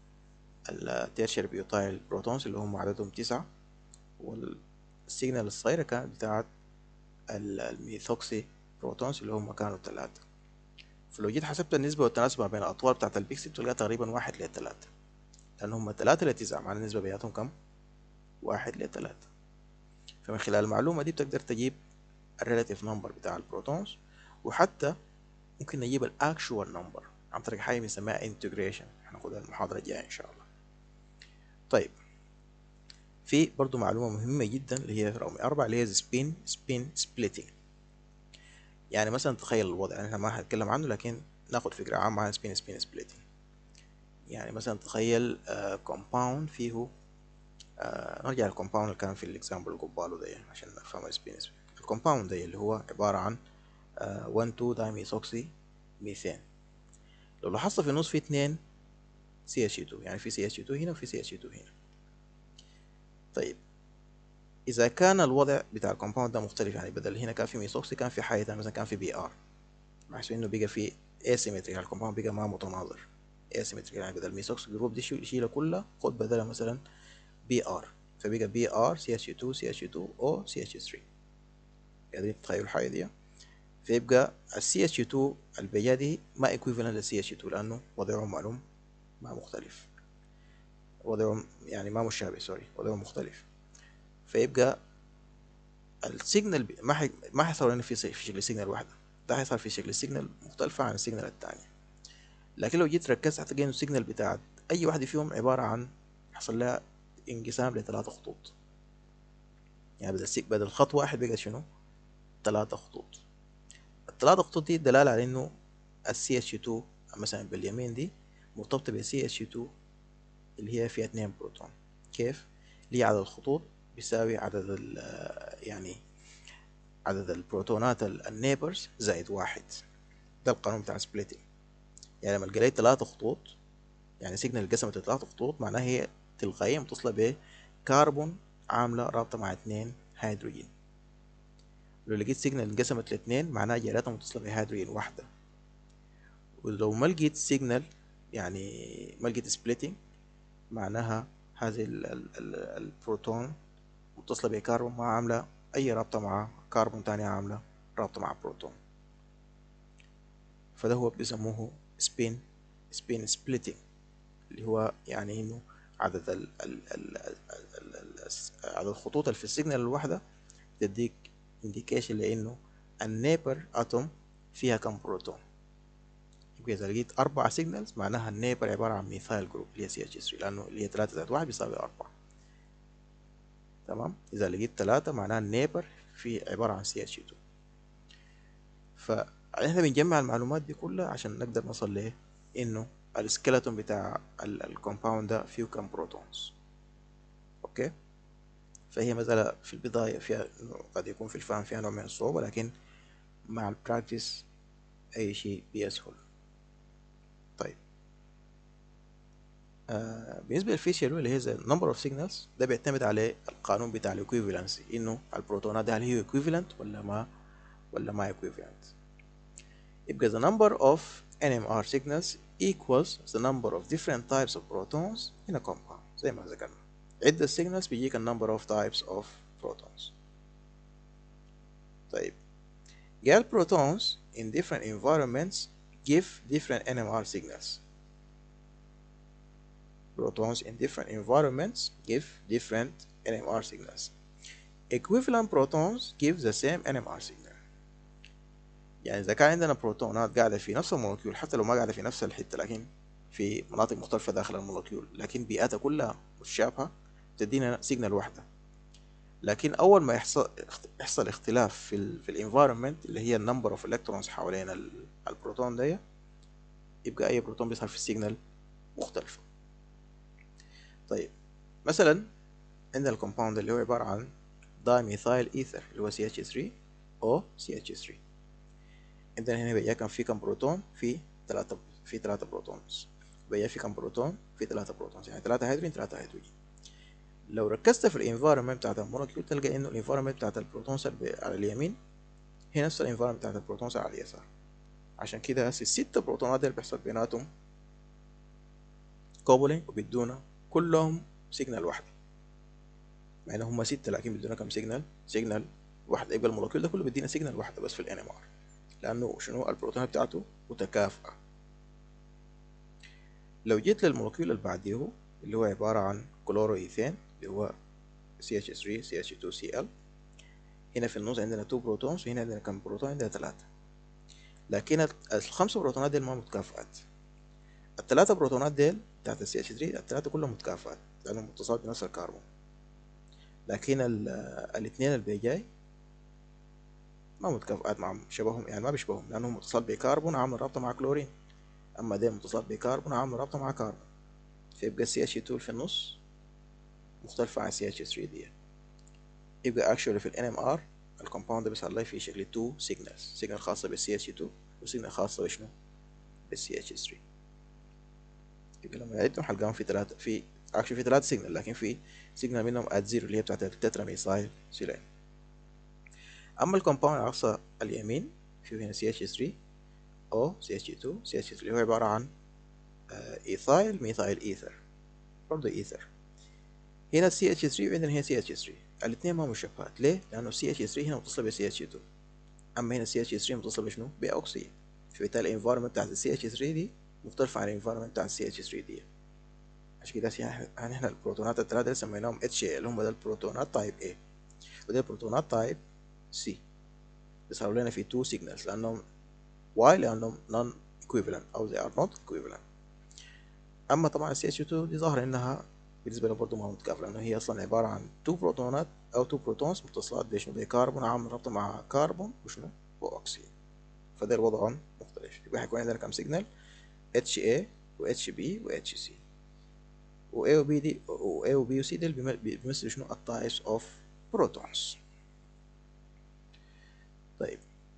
التيرشر بيوتايل بروتونز اللي هم عددهم تسعة والسيجنال الصغيرة كانت بتاعت الميثوكسي بروتونز اللي هم كانوا ثلاثة فلو جيت حسبت النسبة والتناسب ما بين الأطوال بتاعت البيكسل بتلقى تقريبا واحد لثلاثة لأن هم ثلاثة لتسعة معنى النسبة بيناتهم كم؟ واحد لثلاثة فمن خلال المعلومة دي بتقدر تجيب الريلاتيف نمبر بتاع البروتونز وحتى ممكن نجيب الاكشوال نمبر عن طريق حاجة بنسميها انتجريشن هناخدها المحاضرة الجاية إن شاء الله طيب في برضو معلومة مهمة جدا اللي هي رقم أربعة اللي هي سبين سبين سبليتنج يعني مثلا تخيل الوضع يعني احنا ما هنتكلم عنه لكن ناخد فكرة عامة عن سبين سبين سبليتنج يعني مثلا تخيل كومباوند uh, فيه uh, نرجع للكومباوند اللي كان في الاكزامبل اللي قباله ده عشان نفهم السبين سبين الكومباوند ده اللي هو عبارة عن 1 2 دايميثوكسي ميثان لو لاحظت في النص في اتنين سي اتش 2 يعني في سي اتش 2 هنا وفي سي اتش 2 هنا طيب اذا كان الوضع بتاع الكومباوند ده مختلف يعني بدل هنا كان في ميثوكسي كان في حاجه ثانيه مثلا كان في بي ار بحيث انه بقى في asymmetry يعني الكومباوند بقى ما متناظر asymmetry يعني بدل الميثوكسي جروب دي يشيلها كلها خد بدلها مثلا بي ار فبقى بي ار سي اتش 2 سي اتش 2 او سي اتش 3 قادرين تتخيلوا الحاجه دي فيبقى السي اتش 2 البيا دي ما ايكويفالنت للسي اتش 2 لانه وضعهم معلوم ما مختلف وضعهم يعني ما مشابه سوري وضعهم مختلف فيبقى السيجنال ما حي... ما حيصير لنا في في شكل سيجنال واحدة ده حيصير في شكل سيجنال مختلفة عن السيجنال التانية لكن لو جيت ركزت هتلاقي انه السيجنال بتاعت اي واحدة فيهم عبارة عن حصل لها انقسام لثلاثة خطوط يعني بدل سيك بدل خط واحد بقى شنو ثلاثة خطوط الثلاثة خطوط دي دلالة على انه السي اتش 2 مثلا باليمين دي مرتبطة ب سي اتش 2 اللي هي فيها اتنين بروتون كيف؟ اللي هي عدد الخطوط بيساوي عدد ال يعني عدد البروتونات النيبرز زائد واحد ده القانون بتاع سبليتنج يعني لما لقيت ثلاثة خطوط يعني سيجنال انقسمت لثلاثة خطوط معناها هي تلقائيا متصلة بكربون عاملة رابطة مع اتنين هيدروجين لو لقيت سيجنال انقسمت لاتنين معناها جراتها متصلة بهيدروجين واحدة ولو ما لقيت سيجنال يعني ما لقيت سبليتنج معناها هذه ال ال ال البروتون متصلة بكربون ما عاملة أي رابطة مع كربون تانية عاملة رابطة مع بروتون فده هو بيسموه سبين سبين سبليتنج اللي هو يعني انه عدد ال ال ال ال ال ال عدد الخطوط اللي في السيجنال الواحدة تديك انديكيشن لانه النيبر اتوم فيها كم بروتون يبقى اذا لقيت اربع سيجنالز معناها النيبر عباره عن ميثايل جروب اللي هي سي اتش 3 لانه اللي هي 3 زائد 1 بيساوي 4 تمام اذا لقيت 3 معناها النيبر في عباره عن سي اتش 2 فاحنا بنجمع المعلومات دي كلها عشان نقدر نوصل ل انه السكيلتون بتاع الكومباوند ده فيه كم بروتونز اوكي فهي مسألة في البداية فيها قد يكون في الفهم فيها نوع من الصعوبة لكن مع البراكتس أي شيء بيسهل طيب آه بالنسبة للفيشيال اللي هي زي number of signals ده بيعتمد على القانون بتاع الايكويفالنسي انه البروتونات ده هل هي equivalent ولا ما ولا ما equivalent يبقى the number of NMR signals equals the number of different types of protons in a compound زي ما ذكرنا عدة signals بيجيك ال number of types of protons طيب قال protons in different environments give different NMR signals protons in different environments give different NMR signals equivalent protons give the same NMR signal يعني إذا كان عندنا بروتونات قاعدة في نفس المولكيول حتى لو ما قاعدة في نفس الحتة لكن في مناطق مختلفة داخل المولكيول لكن بيئتها كلها متشابهة تدينا سيجنال واحدة لكن أول ما يحصل يحصل اختلاف في ال في الانفايرمنت اللي هي النمبر اوف الكترونز حوالين البروتون ده يبقى أي بروتون بيظهر في السيجنال مختلفة طيب مثلا عندنا الكومباوند اللي هو عبارة عن دايميثايل ايثر اللي هو CH3 او CH3 عندنا هنا بقى كان في كم بروتون في ثلاثة في ثلاثة بروتونز يبقى في كم بروتون في ثلاثة بروتونز يعني ثلاثة هيدروجين ثلاثة هيدروجين لو ركزت في الانفايرمنت بتاعت المولكيول تلقى انه الانفايرمنت بتاعت البروتونز على اليمين هي نفس الانفايرمنت بتاعت البروتونز على اليسار عشان كده هسه الستة بروتونات دي اللي بيحصل بيناتهم كوبلينج وبيدونا كلهم سيجنال واحدة مع ان هم ستة لكن بيدونا كم سيجنال سيجنال واحدة يبقى المولكيول ده كله بيدينا سيجنال واحدة بس في الان ام ار لانه شنو البروتونات بتاعته متكافئة لو جيت للمولكيول اللي بعديه اللي هو عبارة عن كلورو ايثين اللي هو CH3 CH2Cl هنا في النص عندنا 2 بروتونز وهنا عندنا كم بروتون عندنا ثلاثة لكن الخمسة بروتونات دي ما متكافئات الثلاثة بروتونات ديل بتاعت ال CH3 الثلاثة كلهم متكافئات لأنهم متصلات بنفس الكربون لكن الاثنين اللي بيجاي ما متكافئات معهم شبههم يعني ما بيشبههم لأنهم متصل بكربون عامل رابطة مع كلورين أما ديل متصل بكربون عامل رابطة مع كربون فيبقى CH2 في النص مختلفة عن CH3 دي يبقى actually في ال NMR الكومباوند بيظهر لي في شكل 2 signals سيجنال خاصة بال CH2 وسيجنال خاصة بشنو بال CH3 يبقى لما يعدهم حلقاهم في ثلاثة في actually في ثلاثة سيجنال لكن في سيجنال منهم at zero اللي هي بتاعت التترا ميثايل سيلين أما الكومباوند على أقصى اليمين في هنا CH3 أو CH2 CH3 اللي هو عبارة عن إيثايل ميثايل إيثر برضه إيثر هنا CH3 وعندنا هنا CH3 الاثنين ما مشبهات ليه؟ لأنه CH3 هنا متصلة ب CH2 أما هنا CH3 متصلة بشنو؟ بأكسجين فبالتالي الانفايرمنت بتاعت ال CH3 دي مختلفة عن الانفايرمنت بتاعت ال CH3 دي عشان كده يعني احنا البروتونات الثلاثة اللي سميناهم HA اللي هم ده البروتونات تايب A وده البروتونات تايب C بيظهروا لنا في 2 signals لأنهم Y لأنهم non equivalent أو they are not equivalent أما طبعا ال CH2 دي ظاهرة إنها بالنسبة له برضه ما متكافئة لأنه هي أصلا عبارة عن 2 بروتونات أو 2 بروتونز متصلات بشنو بكربون عامل رابطة مع كربون وشنو وأكسجين فده الوضع مختلف يبقى هيكون عندنا كم سيجنال HA و HB و HC و A و B دي و A و B و C دول بيمثلوا شنو التايبس اوف بروتونز طيب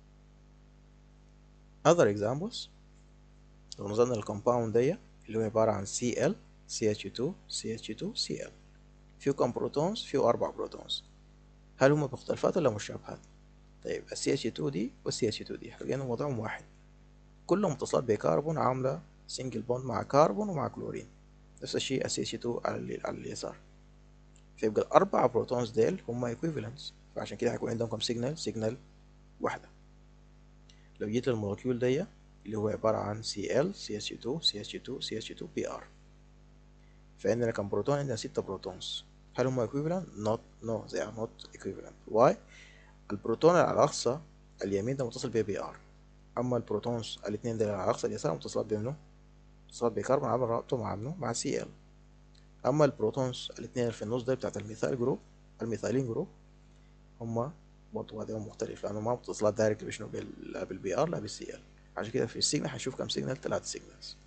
other examples لو نظرنا للكومباوند دي اللي هو عبارة عن Cl CH2 CH2 Cl فيه كم بروتونز فيه أربع بروتونز هل هما مختلفات ولا مشابهات طيب ال CH2 دي وال CH2 دي حلقين وضعهم واحد كلهم متصلات بكربون عاملة سنجل بوند مع كربون ومع كلورين نفس الشيء ال CH2 على, على اليسار فيبقى الأربع بروتونز ديل هما equivalents فعشان كده هيكون عندهم كم سيجنال سيجنال واحدة لو جيت للمولكيول دي اللي هو عبارة عن Cl CH2 CH2 CH2 Br فعندنا كم بروتون عندنا ستة بروتونز هل هم equivalent؟ not no they are not equivalent why؟ البروتون اللي على الأقصى اليمين ده متصل ب Br أما البروتونز الاتنين دول على الأقصى اليسار متصلات بمنو؟ متصلات بكربون عامل رابطه مع منو؟ مع Cl أما البروتونز الاتنين اللي في النص ده بتاعت الميثايل جروب الميثايلين جروب هما برضه وضعهم مختلف لأنه ما متصلات دايركت بشنو لا بالبي ار لا بالسي ال عشان كده في السيجنال هنشوف كم سيجنال تلاتة سيجنالز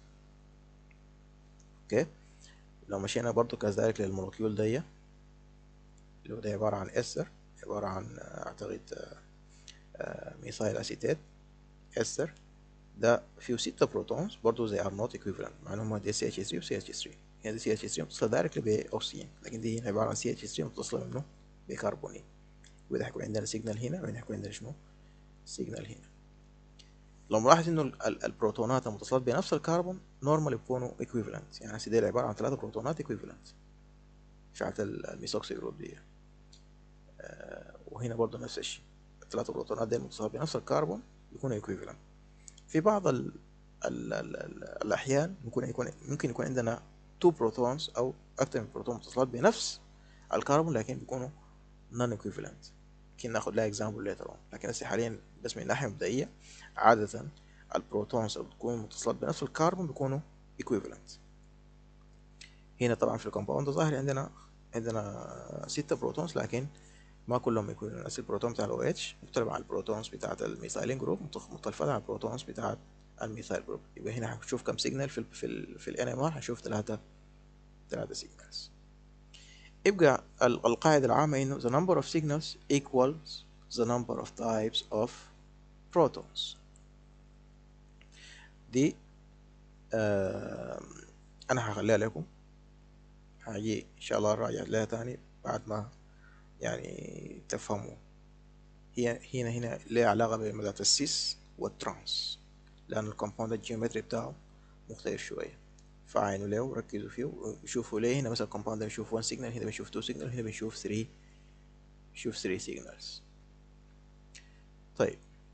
اوكي لو مشينا برضو كذلك للمولكيول دي اللي هو ده عبارة عن استر عبارة عن اعتقد ميثايل اسيتات استر ده فيه ستة بروتونز برضو زي ار نوت equivalent مع انهم دي سي اتش 3 و سي اتش 3 يعني دي سي اتش 3 متصلة دايركتلي باكسجين لكن دي عبارة عن سي اتش 3 متصلة منه بكربونين وده هيكون عندنا سيجنال هنا وهنا هيكون عندنا شنو سيجنال هنا لو ملاحظ انه البروتونات المتصلات بنفس الكربون نورمال بيكونوا equivalent يعني هسه دي عبارة عن ثلاثة بروتونات equivalent شعة الميثوكسي جروب دي آه وهنا برضه نفس الشيء الثلاثة بروتونات دي المتصلات بنفس الكربون بيكونوا equivalent في بعض ال ال ال ال الأحيان ممكن يكون ممكن يكون عندنا تو بروتونز أو أكثر من بروتون متصلات بنفس الكربون لكن بيكونوا non equivalent ممكن ناخد لها example later on لكن هسه حاليا بس من ناحية مبدئية عادة البروتونز اللي بتكون متصلات بنفس الكربون بيكونوا equivalent هنا طبعا في الكومباوند ظاهر عندنا عندنا ستة بروتونز لكن ما كلهم equivalent نفس البروتون بتاع ال OH مختلف عن البروتونز بتاعت الميثايلين جروب مختلفة عن البروتونز بتاعت الميثايل جروب يبقى هنا هنشوف كم سيجنال في ال في ال في ال NMR هنشوف ثلاثة ثلاثة سيجنالز يبقى القاعدة العامة إنه the number of signals equals the number of types of protons دي آه انا هخليها لكم هاجي ان شاء الله راجع لها تاني بعد ما يعني تفهموا هي هنا هنا لها علاقة بمدات السيس والترانس لأن الكومباوند الجيومتري بتاعه مختلف شوية فعينوا له وركزوا فيه وشوفوا ليه هنا مثلا الكومباوند بنشوف 1 سيجنال هنا بنشوف 2 سيجنال هنا بنشوف 3 شوف 3 سيجنالز طيب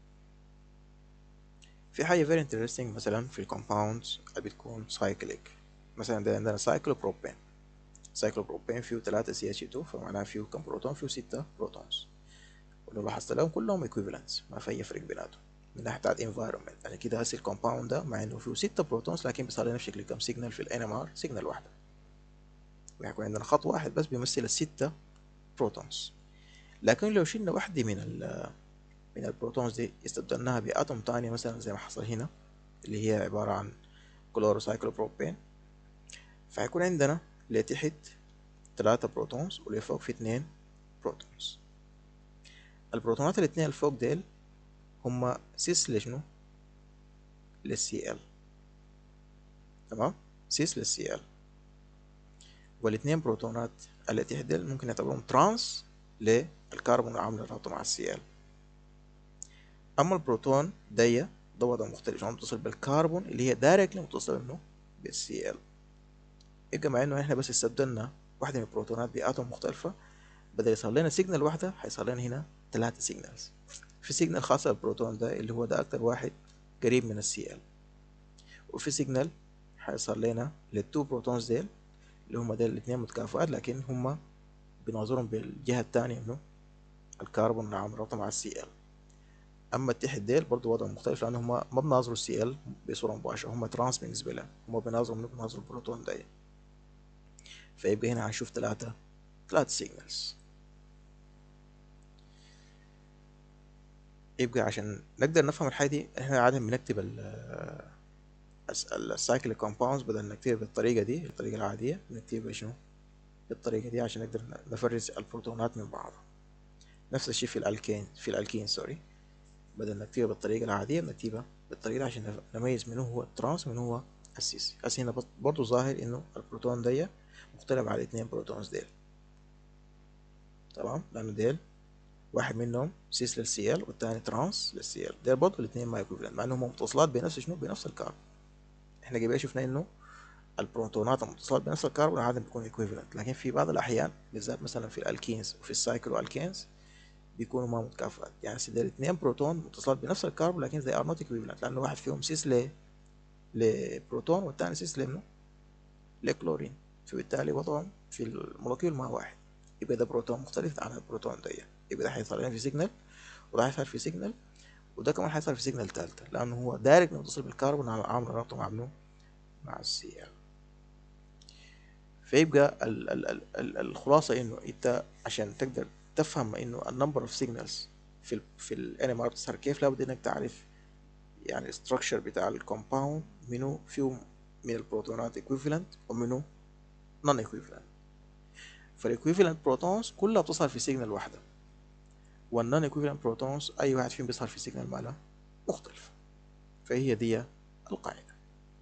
في حاجة very interesting مثلا في الكومباوندز اللي بتكون cyclic مثلا ده عندنا cyclopropane cyclopropane فيه 3 CH2 فمعناها فيه كم بروتون فيه 6 بروتونز ولو لاحظت لهم كلهم equivalents ما في أي فرق بيناتهم من ناحية بتاعت environment يعني كده هسي الكومباوند ده مع إنه فيه 6 بروتونز لكن بيصير لنا بشكل كم سيجنال في ال NMR سيجنال واحدة ويكون عندنا خط واحد بس بيمثل الستة بروتونز لكن لو شلنا واحدة من ال من البروتونز دي استبدلناها بأتوم تانية مثلا زي ما حصل هنا اللي هي عبارة عن كلوروسايكلوبروبين فهيكون عندنا لتحت تلاتة بروتونز ولفوق في اتنين بروتونز البروتونات الاتنين الفوق ديل هما سيس لشنو للسي ال تمام سيس للسي ال والاتنين بروتونات اللي تحت ديل ممكن نعتبرهم ترانس للكربون العامل الرابطة مع السي ال اما البروتون دي ده وضع مختلف عم متصل بالكربون اللي هي دايركتلي متصل منه بالسي ال يبقى مع انه احنا بس استبدلنا واحدة من البروتونات باتوم مختلفة بدل يصير لنا سيجنال واحدة هيصير لنا هنا ثلاثة سيجنالز في سيجنال خاصة بالبروتون ده اللي هو ده أكتر واحد قريب من السي ال وفي سيجنال هيصير لنا للتو بروتونز ديل اللي هما ديل الاتنين متكافئات لكن هما بنظرهم بالجهة التانية منه الكربون العام مع السي ال اما التحت ديل برضه وضع مختلف لان هم ما بناظروا السي ال بصوره مباشره هم ترانس بالنسبه لهم هم بيناظروا منه بيناظروا البروتون ده فيبقى هنا هنشوف ثلاثة ثلاثة سيجنالز يبقى عشان نقدر نفهم الحاجة دي احنا عادة بنكتب ال السايكل كومباوندز بدل نكتبها بالطريقة دي الطريقة العادية بنكتبها شنو بالطريقة دي عشان نقدر نفرز البروتونات من بعضها نفس الشيء في الالكين في الالكين سوري بدل نكتبها بالطريقة العادية بنكتبها بالطريقة دي عشان نميز من هو الترانس من هو السيسي هسه هنا برضو ظاهر انه البروتون دي مختلف على الاثنين بروتونز ديل تمام لانه ديل واحد منهم سيس للسي ال والتاني ترانس للسي ال ديل برضو الاثنين ما ايكوفلنت مع انهم متصلات بنفس شنو بنفس الكاربون احنا قبل شفنا انه البروتونات المتصلات بنفس الكربون عادة بيكون ايكويفالنت لكن في بعض الأحيان بالذات مثلا في الألكينز وفي السايكلو ألكينز بيكونوا ما متكافئات يعني سيدي الاثنين بروتون متصلات بنفس الكربون لكن they are not equivalent لأنه واحد فيهم سيس ل لبروتون والثاني سيس لمنه لكلورين فبالتالي وضعهم في المولكيول ما واحد يبقى ده بروتون مختلف عن البروتون ده يبقى ده هيطلع لنا في سيجنال وده هيطلع في سيجنال وده كمان هيطلع في سيجنال تالتة لأنه هو دايركت متصل بالكربون على عامل رابطه مع منه مع السي ال فيبقى ال ال ال ال الخلاصة إنه أنت عشان تقدر تفهم إنه النمبر اوف سيجنالز في ال في ال NMR بتظهر كيف لابد إنك تعرف يعني الستراكشر بتاع الكومباوند منه فيه من البروتونات equivalent ومنه non equivalent فالايكويفالنت بروتونز كلها بتظهر في سيجنال واحدة والنون ايكويفالنت بروتونز أي واحد فيهم بيظهر في سيجنال مالها مختلف فهي دي القاعدة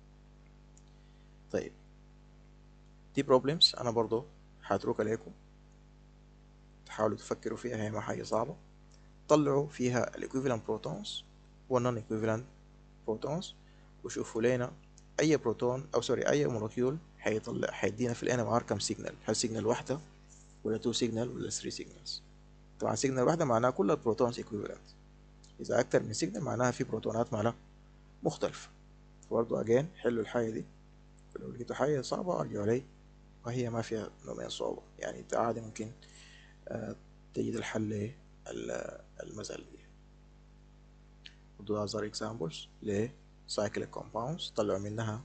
طيب دي بروبلمز انا برضو هتركها لكم تحاولوا تفكروا فيها هي ما حاجة صعبة طلعوا فيها الايكويفالنت بروتونز والنون ايكويفالنت بروتونز وشوفوا لنا اي بروتون او سوري اي مولكيول هيطلع هيدينا في الان ام ار كم سيجنال هل سيجنال واحدة ولا تو سيجنال ولا 3 سيجنالز طبعا سيجنال واحدة معناها كل البروتونز ايكويفالنت اذا اكتر من سيجنال معناها في بروتونات مالها مختلفة برضو اجين حلوا الحاجة دي لو لقيتوا حاجة صعبة ارجعوا لي وهي ما فيها نوع من الصعوبة يعني انت عادي ممكن آه تجد الحل للمسألة دي those are examples ل cyclic compounds طلعوا منها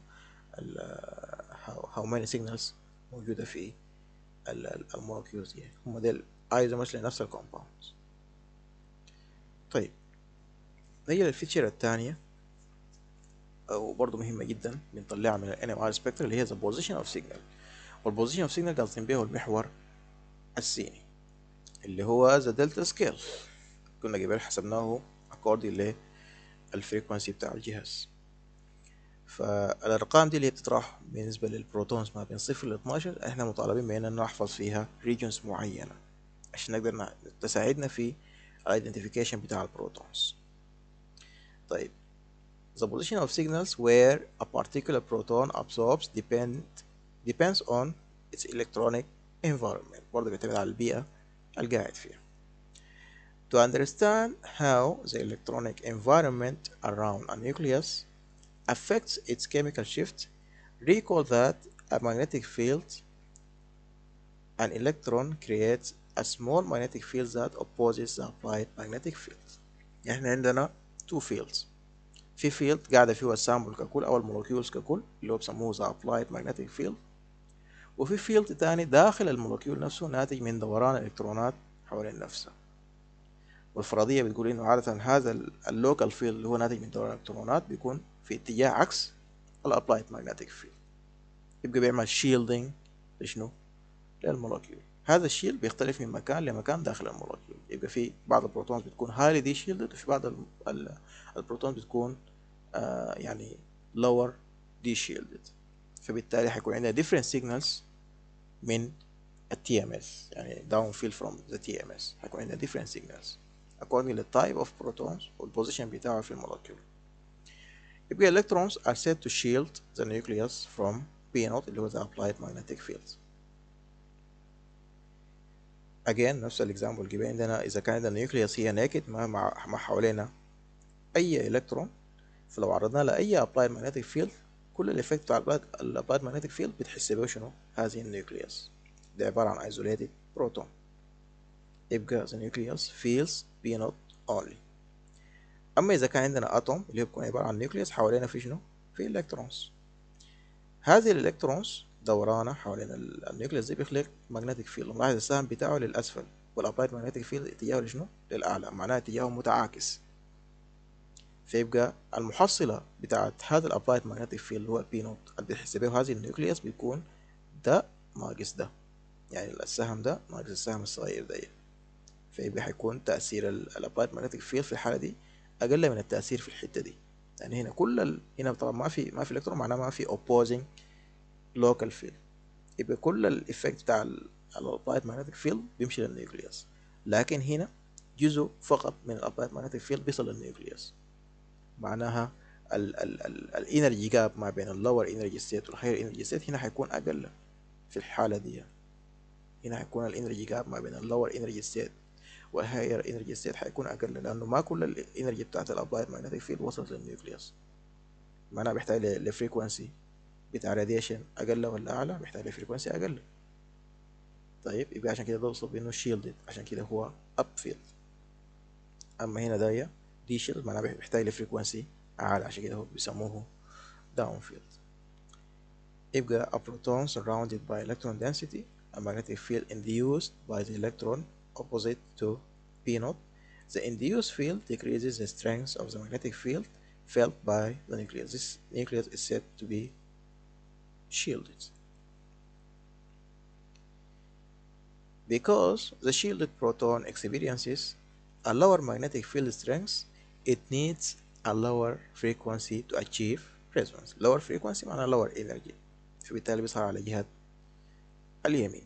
how many signals موجودة في المولكيولز دي هم ديل ايزومرز لنفس الكومباوندز طيب نيجي للفيتشر الثانية وبرضه مهمة جدا بنطلعها من ال NMR spectrum اللي هي the position of signal والبوزيشن اوف سيجنال قاصدين بيه المحور السيني اللي هو ذا دلتا سكيل كنا قبل حسبناه according للفريكونسي بتاع الجهاز فالارقام دي اللي هي بتطرح بالنسبه للبروتونز ما بين صفر ل 12 احنا مطالبين بان نحفظ فيها ريجنز معينه عشان نقدر تساعدنا في الايدنتيفيكيشن بتاع البروتونز طيب the position of signals where a particular proton absorbs depend depends on its electronic environment برضه بيعتمد على البيئة القاعد فيها to understand how the electronic environment around a nucleus affects its chemical shift recall that a magnetic field an electron creates a small magnetic field that opposes the applied magnetic field احنا عندنا two fields في field قاعدة فيه السامبل ككل أو المولكيولز ككل اللي هو بسموه the applied magnetic field وفي فيلد تاني داخل المولكيول نفسه ناتج من دوران الإلكترونات حوالين نفسها والفرضية بتقول إنه عادة هذا اللوكال فيلد اللي هو ناتج من دوران الإلكترونات بيكون في اتجاه عكس الابلايد ماجنتيك فيلد يبقى بيعمل شيلدينج لشنو؟ للمولكيول هذا الشيلد بيختلف من مكان لمكان داخل المولكيول يبقى في بعض البروتونز بتكون هايلي دي شيلدد وفي بعض البروتونز بتكون آه يعني lower دي شيلدد فبالتالي حيكون عندنا different signals من ال TMS يعني down field from the TMS حيكون عندنا different signals according to the type of protons والposition بتاعه في المولكيول يبقى electrons are said to shield the nucleus from P naught اللي هو the applied magnetic field again نفس الاكزامبل اللي جاي عندنا اذا كان عندنا النيوكليوس هي ناكد ما مع ما حوالينا اي الكترون فلو عرضنا لها اي applied magnetic field كل الافكت بتاع الابلايد magnetic field بتحس به شنو هذه النيوكليوس ده عبارة عن isolated proton يبقى the nucleus feels P naught only اما اذا كان عندنا اتوم اللي هو بيكون عبارة عن نيوكليوس حوالينا في شنو في الكترونز هذه الالكترونز دورانه حوالين النيوكليوس دي بيخلق ماجنتيك فيلد نلاحظ السهم بتاعه للاسفل والابلايد ماجنتيك فيلد اتجاهه لشنو للاعلى معناه اتجاهه متعاكس فيبقى المحصله بتاعت هذا الابلايد ماجنتيك فيلد هو البي نوت اللي بيحس به هذه النيوكليوس بيكون ده ناقص ده يعني السهم ده ناقص السهم الصغير ده فيبقى حيكون تأثير الابلايد ماجنتيك فيلد في الحالة دي أقل من التأثير في الحتة دي يعني هنا كل ال... هنا طبعا ما في ما في الكترون معناه ما في opposing local field يبقى كل الإفكت بتاع الابلايد ماجنتيك فيلد بيمشي للنيوكليوس لكن هنا جزء فقط من الابلايد ماجنتيك فيلد بيصل للنيوكليوس معناها الانرجي جاب ما بين اللور انرجي ستيت والهاير انرجي ستيت هنا حيكون اقل في الحالة دي هنا حيكون الانرجي جاب ما بين اللور انرجي ستيت والهاير انرجي ستيت حيكون اقل لانه ما كل الانرجي بتاعت الابلايد ماجنتيك فيلد وصلت للنيوكليوس معناها بيحتاج لفريكونسي بتاع راديشن اقل ولا اعلى بيحتاج لفريكونسي اقل طيب يبقى عشان كده ده وصف بانه شيلدد عشان كده هو اب فيلد اما هنا داية دي شيلد معناها بيحتاج لفريكونسي اعلى عشان كده هو بيسموه داون فيلد يبقى a proton surrounded by electron density a magnetic field induced by the electron opposite to P naught the induced field decreases the strength of the magnetic field felt by the nucleus this nucleus is said to be shielded because the shielded proton experiences a lower magnetic field strength it needs a lower frequency to achieve resonance lower frequency معناها lower energy فبالتالي بيظهر على جهة اليمين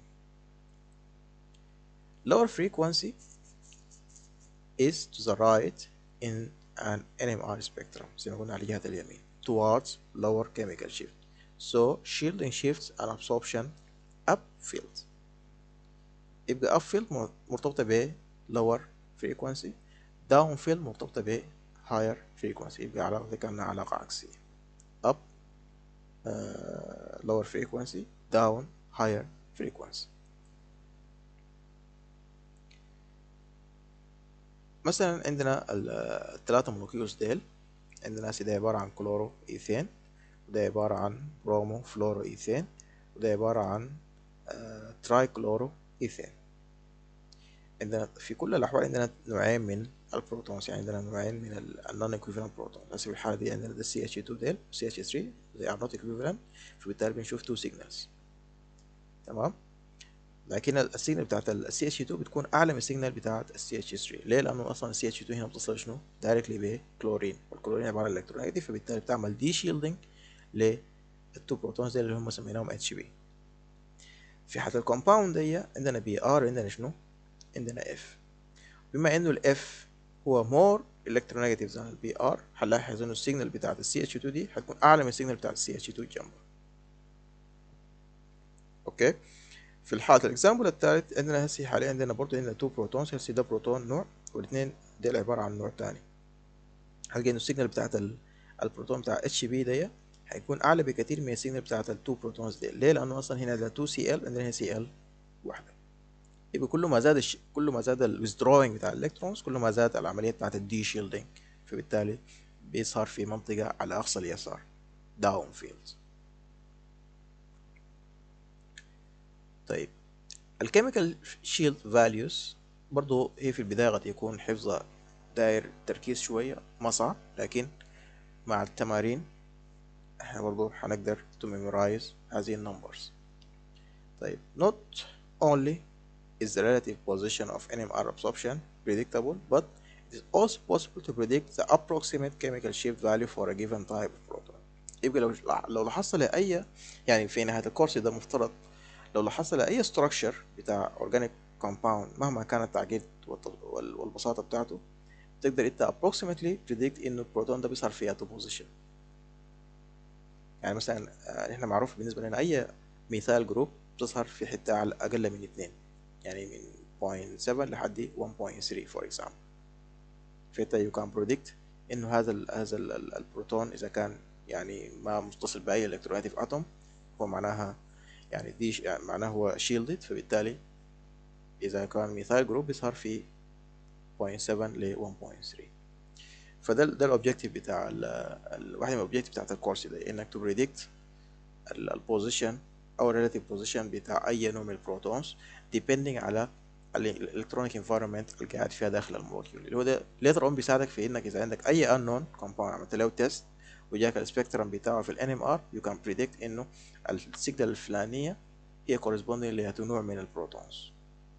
lower frequency is to the right in an NMR spectrum زي ما قلنا على جهة اليمين towards lower chemical shift so shielding shifts an absorption up field يبقى up field مرتبطة ب lower frequency down field مرتبطة ب higher frequency يبقى علاقة كأنها علاقة عكسية up uh, lower frequency down higher frequency مثلا عندنا الثلاثة مولكيولز ديل عندنا ده عبارة عن كلورو إيثين وده عبارة عن برومو فلورو إيثين وده عبارة عن آه تراي كلورو إيثين عندنا في كل الأحوال عندنا نوعين من البروتونز يعني عندنا نوعين من النون equivalent بروتون هسه في الحالة دي عندنا ده CH2 ديل و CH3 they are not equivalent فبالتالي بنشوف two signals تمام لكن السيجنال بتاعت ال CH2 بتكون أعلى من السيجنال بتاعت ال CH3 ليه؟ لأنه أصلا ال CH2 هنا بتصل شنو؟ دايركتلي بكلورين والكلورين عبارة عن إلكترون نيجاتيف فبالتالي بتعمل دي شيلدينج للتو بروتونز اللي هم سميناهم اتش بي في حالة الكومباوند دي عندنا بي ار عندنا شنو عندنا اف بما انه الاف هو مور الكترونيجاتيف عن البي ار هنلاحظ انه السيجنال بتاعت السي اتش 2 دي هتكون اعلى من السيجنال بتاعت السي اتش 2 جنبه اوكي في الحالة الاكزامبل الثالث عندنا هسي حاليا عندنا برضه عندنا تو بروتونز هسي ده بروتون نوع والاثنين ديل عبارة عن نوع تاني هلقى انه السيجنال بتاعت البروتون بتاع اتش بي دي هيكون اعلى بكثير من السيجنال بتاعت التو بروتونز دي ليه لانه اصلا هنا ده 2 سي ال عندنا هنا سي ال واحدة يبقى كل ما زاد الش... كل ما زاد الويزدروينج بتاع الالكترونز كل ما زاد العملية بتاعت الدي شيلدينج فبالتالي بيظهر في منطقة على أقصى اليسار داون فيلد طيب الكيميكال شيلد فاليوز برضو هي في البداية قد يكون حفظها داير تركيز شوية ما صعب لكن مع التمارين احنا برضو هنقدر to memorize هذه النمبرز طيب not only is the relative position of NMR absorption predictable but it is also possible to predict the approximate chemical shift value for a given type of proton يبقى لو لو لاحظت لأي يعني في نهاية الكورس ده مفترض لو لاحظت لأي structure بتاع organic compound مهما كانت التعقيد والبساطة بتاعته تقدر انت approximately predict انه البروتون ده بيظهر في atom position يعني مثلا احنا معروف بالنسبة لنا اي مثال جروب بتظهر في حتة على اقل من اتنين يعني من 0.7 لحد 1.3 for example فانت you can predict انه هذا ال هذا ال البروتون اذا كان يعني ما متصل باي الكترونيتيف اتوم هو معناها يعني دي يعني معناه هو shielded فبالتالي اذا كان مثال جروب بيظهر في 0.7 ل 1.3 فده ده الاوبجيكتيف بتاع ال واحد من الاوبجيكتيف بتاعت الكورس ده انك تو بريدكت البوزيشن او الريلاتيف بوزيشن بتاع اي نوع من البروتونز depending على الالكترونيك انفايرمنت اللي قاعد فيها داخل المولكيول اللي هو ده ليتر اون بيساعدك في انك اذا عندك اي unknown كومباوند عملت له تيست وجاك السبيكترم بتاعه في الان ام ار يو كان بريدكت انه السيجنال الفلانيه هي كورسبوندينج لهذا نوع من البروتونز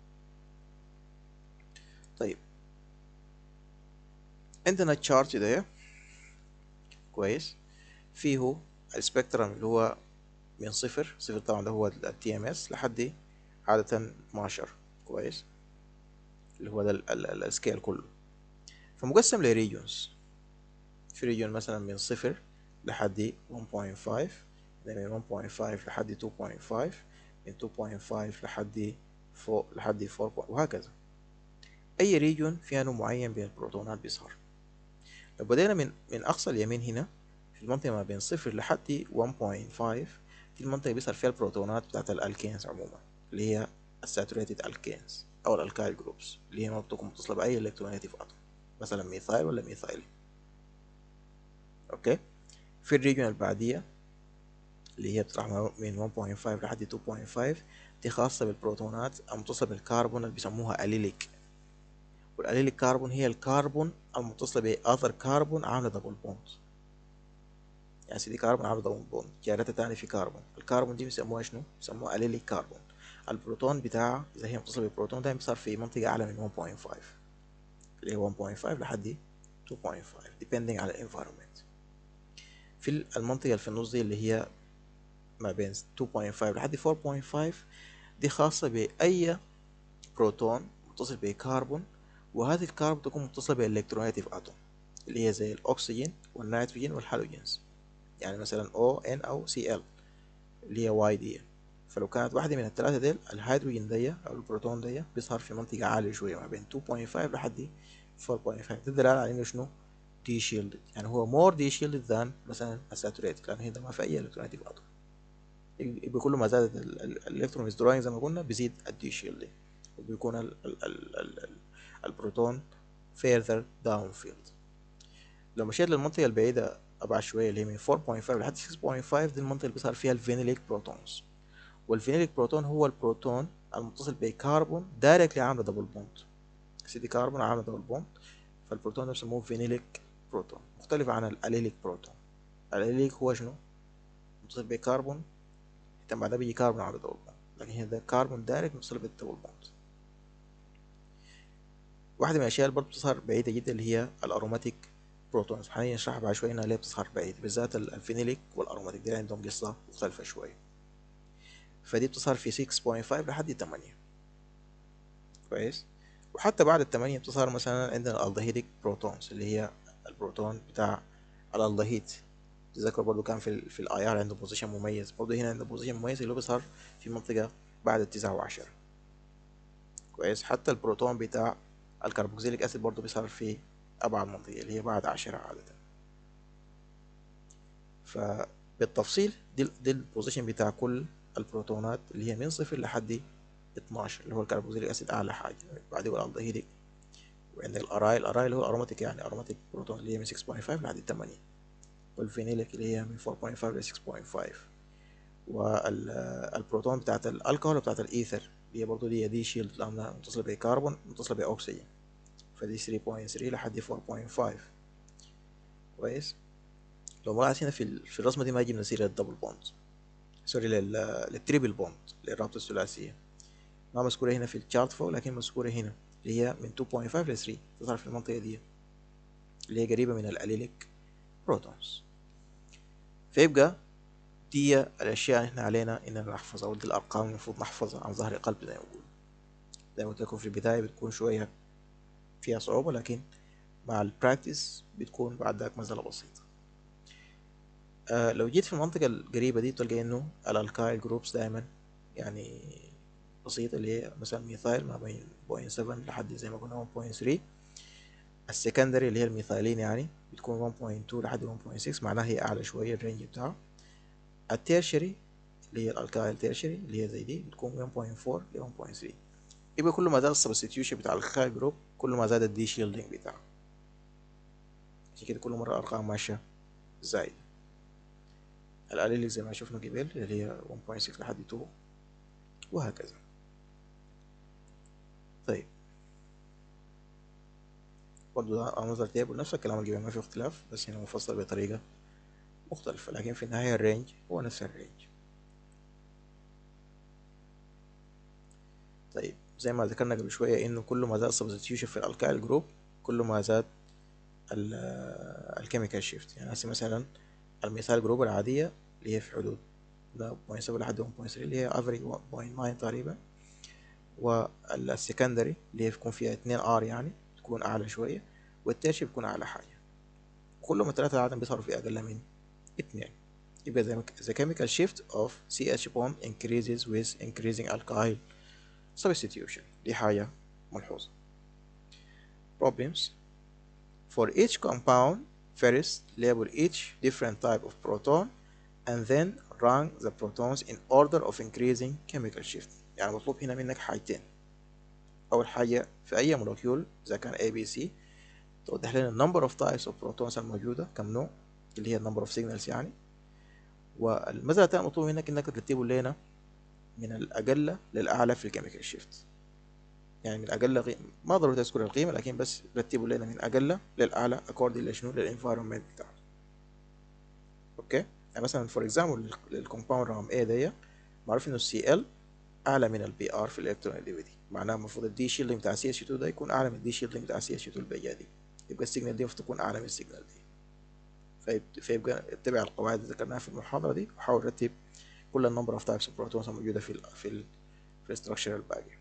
طيب عندنا تشارت ده كويس فيه السبيكترم اللي هو من صفر صفر طبعا ده هو التي ام اس لحد عادة 12 كويس اللي هو ده السكيل كله فمقسم لريجونز في ريجون مثلا من صفر لحد 1.5 من 1.5 لحد 2.5 من 2.5 لحد فوق لحد 4 وهكذا أي ريجون فيها نوع معين من البروتونات بيظهر لو بدينا من من أقصى اليمين هنا في المنطقة ما بين صفر لحد 1.5 دي المنطقة بيظهر فيها البروتونات بتاعت الألكينز عموما اللي هي الساتوريتد ألكينز أو الألكايل جروبس اللي هي ما بتكون متصلة بأي إلكترونيتيف أتوم مثلا ميثايل ولا ميثايلي أوكي في الريجون البعدية اللي هي بتطرح من 1.5 لحد 2.5 دي خاصة بالبروتونات المتصلة بالكربون اللي بيسموها أليليك والأليليك كربون هي الكربون المتصلة بأذر كربون عاملة دبل بوند يعني سيدي كربون عاملة دبل بوند جارتها تاني في كربون الكربون دي بيسموها شنو؟ بيسموها أليليك كربون البروتون بتاعها إذا هي متصلة بالبروتون ده بيصير في منطقة أعلى من 1.5 اللي هي 1.5 لحد 2.5 depending على الانفيرومنت في المنطقة اللي في النص دي اللي هي ما بين 2.5 لحد 4.5 دي خاصة بأي بروتون متصل بكربون وهذه الكربون تكون متصلة بالإلكترونيتيف أتوم اللي هي زي الأكسجين والنيتروجين والهالوجينز يعني مثلا O N أو Cl اللي هي واي دي فلو كانت واحدة من الثلاثة ديل الهيدروجين دي أو البروتون دي بيظهر في منطقة عالية شوية ما بين 2.5 لحد 4.5 ده دلالة على إنه شنو دي شيلدد يعني هو مور دي شيلدد ذان مثلا الساتوريتد لأن هنا ما في أي إلكترونيتيف أتوم يبقى كل ما زادت الإلكترون withdrawing زي ما قلنا بيزيد الدي شيلدنج وبيكون ال ال ال ال ال البروتون further downfield لو مشيت للمنطقة البعيدة أبعد شوية اللي هي من 4.5 لحد 6.5 دي المنطقة اللي بيظهر فيها الفينيليك بروتونز والفينيليك بروتون هو البروتون المتصل بكربون دايركتلي عاملة دبل بوند سيدي كربون عاملة دبل بوند فالبروتون ده بيسموه فينيليك بروتون مختلف عن الأليليك بروتون الأليليك هو شنو؟ متصل بكربون تم بعدها بيجي كربون على دبل بوند لكن هنا ده كربون دايركت متصل بالدبل بوند واحدة من الأشياء اللي برضه بتظهر بعيدة جدا اللي هي الأروماتيك بروتونز هنشرح بعد شويه انها ليه بتظهر بعيد بالذات الفينيليك والاروماتيك دي عندهم قصه مختلفه شويه فدي بتظهر في 6.5 لحد 8 كويس وحتى بعد الثمانية بتظهر مثلا عندنا الالدهيديك بروتونز اللي هي البروتون بتاع الالدهيد تذكر برضو كان في ال في الاي ار عنده بوزيشن مميز برضو هنا عنده بوزيشن مميز اللي هو بيظهر في منطقة بعد التسعة وعشرة كويس حتى البروتون بتاع الكربوكسيليك اسيد برضو بيظهر في ابعد منطقة اللي هي بعد عشرة عادة فبالتفصيل دي, دي البوزيشن بتاع كل البروتونات اللي هي من صفر لحد 12 اللي هو الكربوكسيليك اسيد اعلى حاجه بعدين الالدهيديك وعندك الارايل الارايل اللي هو الاروماتيك يعني اروماتيك بروتون اللي هي من 6.5 لحد 8 والفينيليك اللي هي من 4.5 ل 6.5 والبروتون بتاعت الالكهول بتاعت الايثر اللي هي برضه دي دي شيلد لانها متصله بكربون متصله باكسجين فدي 3.3 لحد 4.5 كويس لو ملاحظ هنا في في الرسمه دي ما جبنا سيره الدبل بوند سوري للتريبل بوند للرابطه الثلاثيه ما مذكورة هنا في الشارت فوق لكن مذكورة هنا اللي هي من 2.5 ل 3 تظهر في المنطقة دي اللي هي قريبة من الأليليك بروتونز فيبقى دي الأشياء اللي احنا علينا إننا نحفظها ودي الأرقام المفروض نحفظها عن ظهر قلب زي ما بقول زي ما قلت لكم في البداية بتكون شوية فيها صعوبة لكن مع البراكتس بتكون بعد ذاك مسألة بسيطة آه لو جيت في المنطقة القريبة دي تلقى إنه الألكايل جروبس دايما يعني بسيطة اللي هي مثلا ميثايل ما بين بوينت سفن لحد زي ما قلنا ون بوينت ثري السكندري اللي هي الميثايلين يعني بتكون ون بوينت تو لحد ون بوينت سكس معناها هي أعلى شوية الرينج بتاعها التيرشري اللي هي الالكايل تيرشري اللي هي زي دي بتكون 1.4 ل 1.3 يبقى كل ما زاد السبستيوشن بتاع الالكايل جروب كل ما زاد الدي شيلدنج بتاعه عشان كده كل مرة الأرقام ماشية زايدة الأليليك زي ما شفنا قبل اللي هي 1.6 لحد 2 وهكذا طيب برضو ده انظر تيبل نفس الكلام اللي ما فيه اختلاف بس هنا مفصل بطريقة مختلفة لكن في النهاية الرينج هو نفس الرينج طيب زي ما ذكرنا قبل شوية انه كل ما زاد substitution في الالكايل جروب كل ما زاد الكيميكال شيفت يعني هسه مثلا المثال جروب العادية اللي هي في حدود ده 0.7 لحد 1.3 اللي هي افريج 1.9 تقريبا والسكندري اللي هي بيكون فيها 2 ار يعني تكون اعلى شوية والتيرشي بيكون اعلى حاجة كل ما الثلاثة عادة بيظهروا في اقل من 2 يبقى the chemical shift of CH bond increases with increasing alkyl substitution دي حاجة ملحوظة problems for each compound first label each different type of proton and then rank the protons in order of increasing chemical shift يعني مطلوب هنا منك حاجتين أول حاجة في أي مولكيول إذا كان A B C توضح لنا number of types of protons الموجودة كم نوع اللي هي number of signals يعني والمسألة التانية مطلوب منك إنك ترتبه لنا من الأقل للأعلى في الكيميكال شيفت يعني من أقل قيمة ما ضروري تذكر القيمة لكن بس رتبوا لنا من أقل للأعلى according لشنو للانفايرمنت بتاعته أوكي يعني مثلا فور اكزامبل الكومباوند رقم A دي معروف إنه السي ال أعلى من البي آر في الإلكترون ديفيدي معناها المفروض الدي شيلدنج بتاع سي اتش 2 ده يكون أعلى من الدي شيلدنج بتاع سي اتش 2 الباقية دي يبقى السيجنال دي المفروض تكون أعلى من السيجنال دي فيبقى اتبع القواعد اللي ذكرناها في المحاضرة دي وحاول رتب كل النمبر اوف تايبس اوف بروتونز الموجودة في ال في ال في الاستراكشر الباقي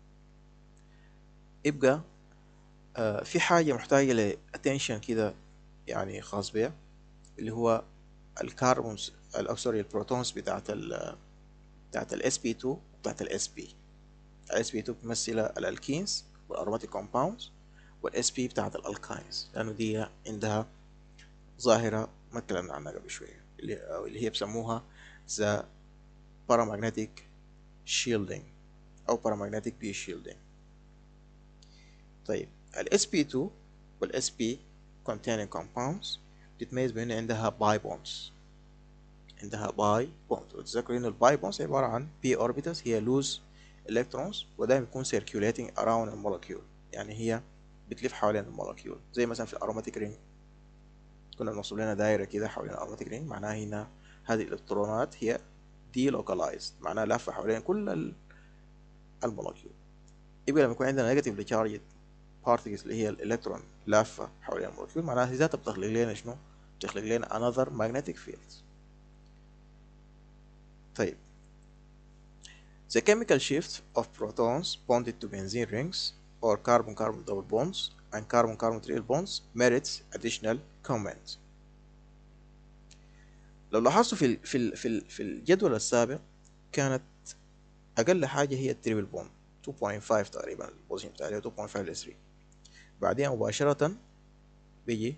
يبقى آه في حاجة محتاجة لاتنشن كده يعني خاص بيها اللي هو الكربونز او سوري البروتونز بتاعت ال بتاعت ال sp2 وبتاعت ال sp ال sp2 بتمثل الالكينز والاروماتيك كومباوندز وال sp بتاعت الالكاينز لانه دي عندها ظاهرة ما اتكلمنا عنها قبل شوية اللي, اللي هي بسموها the paramagnetic shielding أو paramagnetic B shielding طيب ال sp2 وال sp containing compounds بتتميز بأن عندها باي bonds عندها باي bonds وتذكروا إن الباي bonds عبارة عن p orbitals هي loose electrons ودايما بيكون circulating around المولكيول يعني هي بتلف حوالين المولكيول زي مثلا في الأروماتيك رينج كنا بنوصل لنا دايرة كده حوالين الأروماتيك رينج معناها هنا هذه الإلكترونات هي دي لوكالايزد معناها لافة حوالين كل المولكيول يبقى لما يكون عندنا نيجاتيف تشارجد particles اللي هي الالكترون لافه حوالين المولكيول معناها هي ذاتها بتخلق لنا شنو؟ بتخلق لنا another magnetic field طيب The chemical shift of protons bonded to benzene rings or carbon-carbon double bonds and carbon-carbon triple bonds merits additional comment. لو لاحظتوا في ال في ال في, ال في الجدول السابق كانت أقل حاجة هي التريبل بوند 2.5 تقريبا البوزيشن بتاعها 2.5 ل 3 بعدين مباشرة بيجي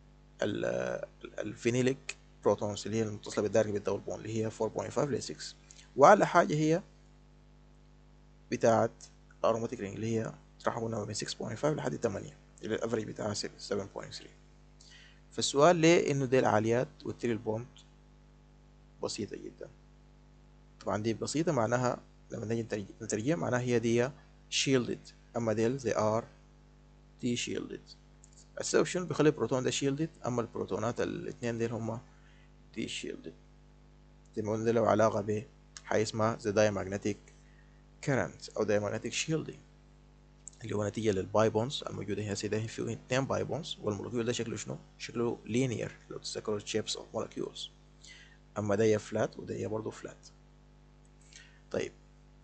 الفينيليك بروتونز اللي هي المتصلة بالدائرة بالدبل بوند اللي هي 4.5 ل 6 وأعلى حاجة هي بتاعت الاروماتيك رينج اللي هي راح قلنا ما بين 6.5 لحد 8 اللي الافريج بتاعها 7.3 فالسؤال ليه انه دي العاليات والتريل بوند بسيطة جدا طبعا دي بسيطة معناها لما نجي نترجم معناها هي دي shielded اما ديل they are دي shielded السبب شنو بيخلي البروتون ده shielded اما البروتونات الاثنين ديل هما دي shielded زي ما قلنا له علاقة بحاجة اسمها the diamagnetic current أو diamagnetic shielding اللي هو نتيجة للباي بونز الموجودة هنا سيدا فيه اتنين باي بونز والمولكيول ده شكله شنو؟ شكله linear لو تذكروا shapes of molecules أما ده فلات وده برضه فلات طيب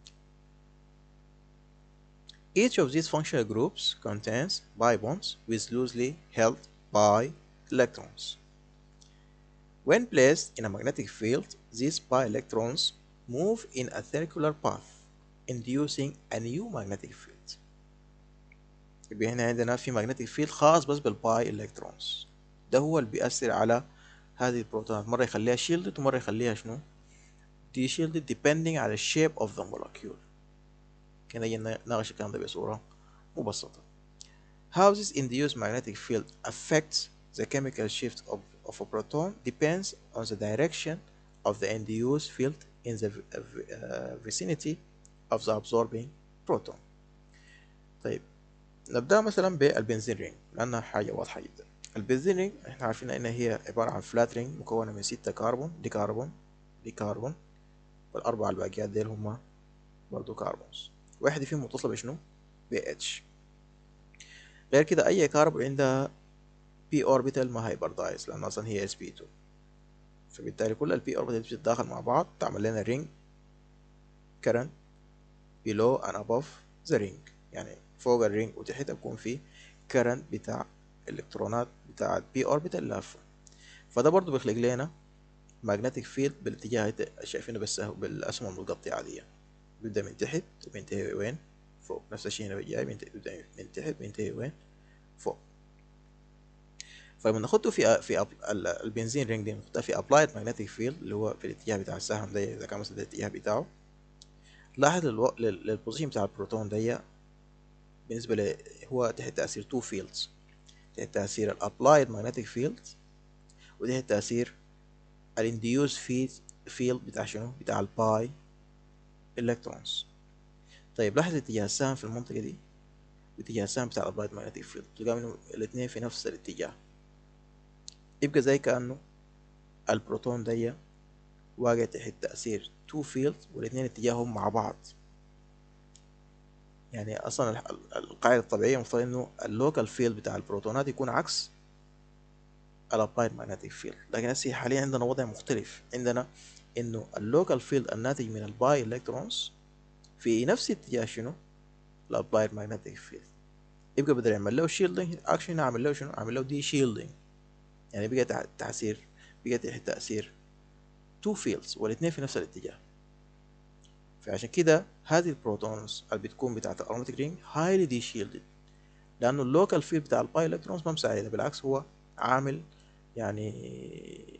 Each of these functional groups contains pi bonds with loosely held pi electrons. When placed in a magnetic field, these pi electrons move in a circular path, inducing a new magnetic field. يبقى هنا عندنا في magnetic field خاص بس بالباي electrons. ده هو اللي بيأثر على هذه البروتونات مرة يخليها shielded ومرة يخليها شنو؟ دي shielded depending على shape of the molecule. كان نجي نناقش الكلام ده بصورة مبسطة. How this induced magnetic field affects the chemical shift of, of a proton depends on the direction of the induced field in the uh, vicinity of the absorbing proton. طيب نبدأ مثلا بالبنزين رينج لأنها حاجة واضحة جدا. البنزين رينج احنا عارفين إن هي عبارة عن فلات رينج مكونة من ستة كربون دي كربون دي كربون والأربعة الباقيات ديل هما برضو كربونز. واحدة فيهم متصلة بشنو؟ ب H غير كده أي كاربون عندها p orbital ما هيبردايز لأن أصلا هي sp2 فبالتالي كل ال p orbital بتتداخل مع بعض تعمل لنا ring current below and above the ring يعني فوق الرينج وتحتها بيكون في current بتاع الإلكترونات بتاع p orbital لافة فده برضو بيخلق لنا magnetic field بالاتجاه شايفينه بس بالأسهم المتقطعة دي بيبدأ من تحت وبينتهي وين فوق نفس الشيء هنا جاي بيبدأ من تحت بينتهي وين فوق فلما ناخده في في البنزين رينج دي نحطها في ابلايد ماجنتيك فيلد اللي هو في الاتجاه بتاع السهم ده اذا كان مثلا ده الاتجاه بتاعه لاحظ للو... للبوزيشن بتاع البروتون ده بالنسبة ل هو تحت تأثير تو فيلدز تحت تأثير الابلايد ماجنتيك فيلد وتحت تأثير الانديوز فيلد فيلد بتاع شنو بتاع الباي الكترونز طيب لاحظ اتجاه السهم في المنطقة دي واتجاه السهم بتاع الابلايد ماجنتيك فيلد تلقى منهم الاتنين في نفس الاتجاه يبقى زي كأنه البروتون دي واقع تحت تأثير تو فيلد والاتنين اتجاههم مع بعض يعني اصلا القاعدة الطبيعية المفروض انه اللوكال فيلد بتاع البروتونات يكون عكس الابلايد ماجنتيك فيلد لكن هسه حاليا عندنا وضع مختلف عندنا انه اللوكال فيلد الناتج من الباي الكترونز في نفس اتجاه شنو الابلايد ماجنتيك فيلد يبقى بدل يعمل له شيلدنج اكشن اعمل له شنو اعمل له دي شيلدنج يعني بقى تأثير بقى تحت تأثير تو فيلدز والاثنين في نفس الاتجاه فعشان كده هذه البروتونز اللي بتكون بتاعت الاروماتيك رينج هايلي دي شيلدد لانه اللوكال فيلد بتاع الباي الكترونز ما مساعدة بالعكس هو عامل يعني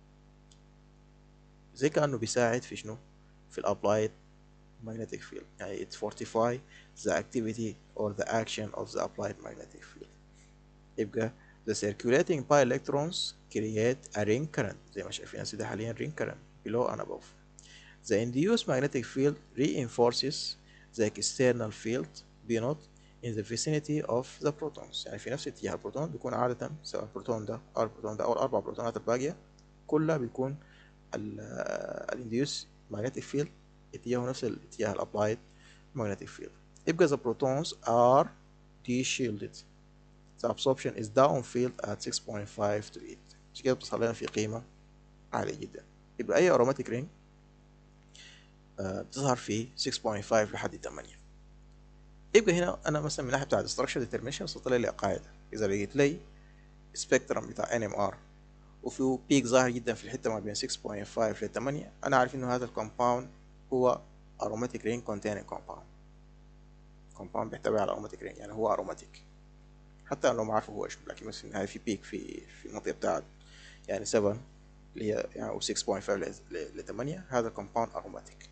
زي كأنه بيساعد في شنو في الابلايد magnetic field يعني it fortify the activity or the action of the applied magnetic field يبقى the circulating pi electrons create a ring current زي ما شايفين هسه حاليا ring current below and above the induced magnetic field reinforces the external field B naught in the vicinity of the protons يعني في نفس اتجاه البروتون بيكون عادة سواء البروتون ده أو البروتون ده أو الأربع بروتونات الباقية كلها بيكون الانديوس magnetic field اتجاهه نفس الاتجاه الابلايد magnetic field يبقى the protons are de-shielded the absorption is downfield at 6.5 to 8 عشان كده بتظهر لنا في قيمة عالية جدا يبقى أي aromatic ring آه بتظهر في 6.5 لحد 8 يبقى هنا أنا مثلا من ناحية بتاع structure determination وصلت لي قاعدة إذا لقيت لي سبيكترم بتاع NMR وفيه بيك ظاهر جدا في الحتة ما بين 6.5 ل 8 أنا عارف إنه هذا الكومباوند هو aromatic ring containing compound compound بيحتوي على aromatic ring يعني هو aromatic حتى لو ما عارفه هو ايش لكن بس في النهاية في بيك في في المنطقة بتاعت يعني 7 اللي هي يعني او 6.5 ل 8 هذا كومباوند اروماتيك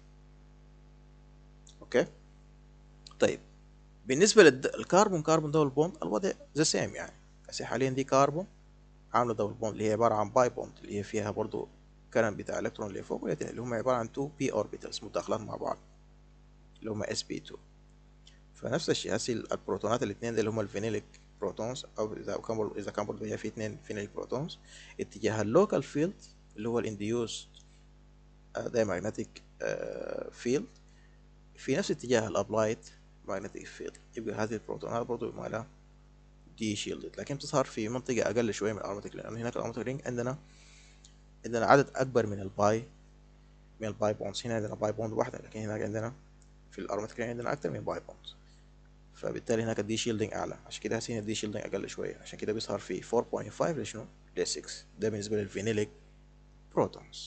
اوكي طيب بالنسبة للكربون كربون دبل بوند الوضع ذا سيم يعني هسه حاليا دي كربون عاملة دبل بوند اللي هي عبارة عن باي بوند اللي هي فيها برضو كرنت بتاع الكترون اللي فوق اللي هم عبارة عن 2 بي اوربيتالز متداخلات مع بعض اللي هم اس بي 2 فنفس الشيء هسه البروتونات الاثنين اللي هم الفينيليك بروتونز او اذا كان برضو اذا كان برضو في اثنين فينيليك بروتونز اتجاه اللوكال فيلد اللي هو الانديوست دايمagnetic فيلد في نفس اتجاه الابلايد magnetic فيلد يبقى هذه البروتونات برضو مالها دي شيلدد لكن بتظهر في منطقة أقل شوية من الأروماتيك لأنه هناك الأروماتيك رينج عندنا عندنا عدد أكبر من الباي من الباي بوندز هنا عندنا باي بوند واحدة لكن هناك عندنا في الأروماتيك رينج عندنا أكتر من باي بوندز فبالتالي هناك الدي شيلدنج اعلى عشان كده هسه هنا الدي شيلدنج اقل شويه عشان كده بيظهر في 4.5 لشنو ل 6 ده بالنسبه للفينيليك بروتونز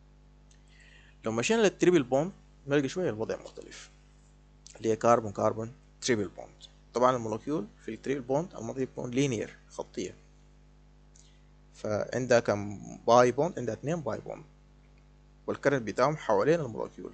لو مشينا للتريبل بوند نلقى شويه الوضع مختلف اللي هي كربون كربون تريبل بوند طبعا المولكيول في التريبل بوند المنطقه بتكون لينير خطيه فعندها كم باي بوند عندها اتنين باي بوند والكرنت بتاعهم حوالين المولكيول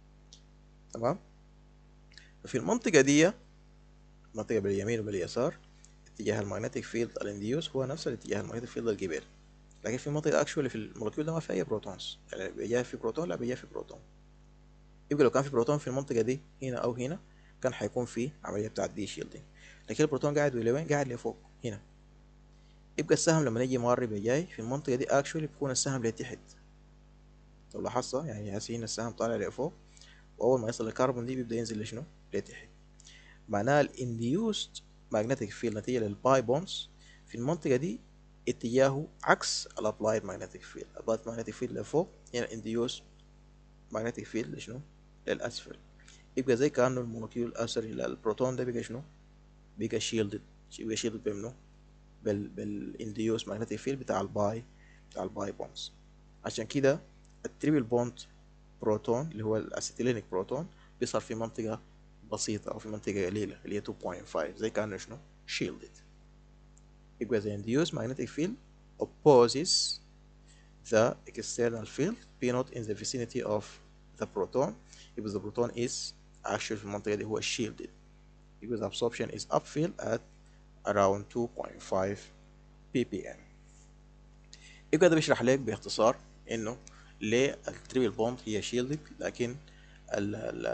تمام ففي المنطقة دي المنطقة باليمين وباليسار اتجاه المagnetic فيلد الانديوس هو نفس الاتجاه المagnetic فيلد الجبال لكن في منطقة اكشولي في المولكيول ده ما في أي بروتونز يعني بيجي في بروتون لا بيجي في بروتون يبقى لو كان في بروتون في المنطقة دي هنا أو هنا كان حيكون في عملية بتاعة دي شيلدينج لكن البروتون قاعد لوين قاعد لفوق هنا يبقى السهم لما يجي ماري بجاي في المنطقة دي اكشولي بيكون السهم لتحت لو لاحظت يعني هسه هنا السهم طالع لفوق وأول ما يصل الكربون دي بيبدأ ينزل لشنو؟ لتحت معناها الانديوست ماجنتيك فيلد نتيجة للباي بونز في المنطقة دي اتجاهه عكس الابلايد ماجنتيك فيلد الابلايد ماجنتيك فيلد لفوق هنا الانديوست ماجنتيك فيلد لشنو؟ للأسفل يبقى زي كأنه المولكيول سوري البروتون ده بقى شنو؟ بقى شيلدد بقى شيلدد بمنو؟ بال بالانديوس ماجنتيك فيلد بتاع الباي بتاع الباي بونز عشان كده التريبل بوند بروتون اللي هو الاسيتيلينيك بروتون بيصير في منطقة بسيطة أو في منطقة قليلة اللي هي 2.5 زي كأنه شنو shielded يبقى the induced magnetic field opposes the external field P not in the vicinity of the proton يبقى the proton is actually في المنطقة دي هو shielded يبقى the absorption is upfield at around 2.5 ppm يبقى ده بيشرح لك باختصار إنه ليه التريبل بوند هي شيلدد لكن ال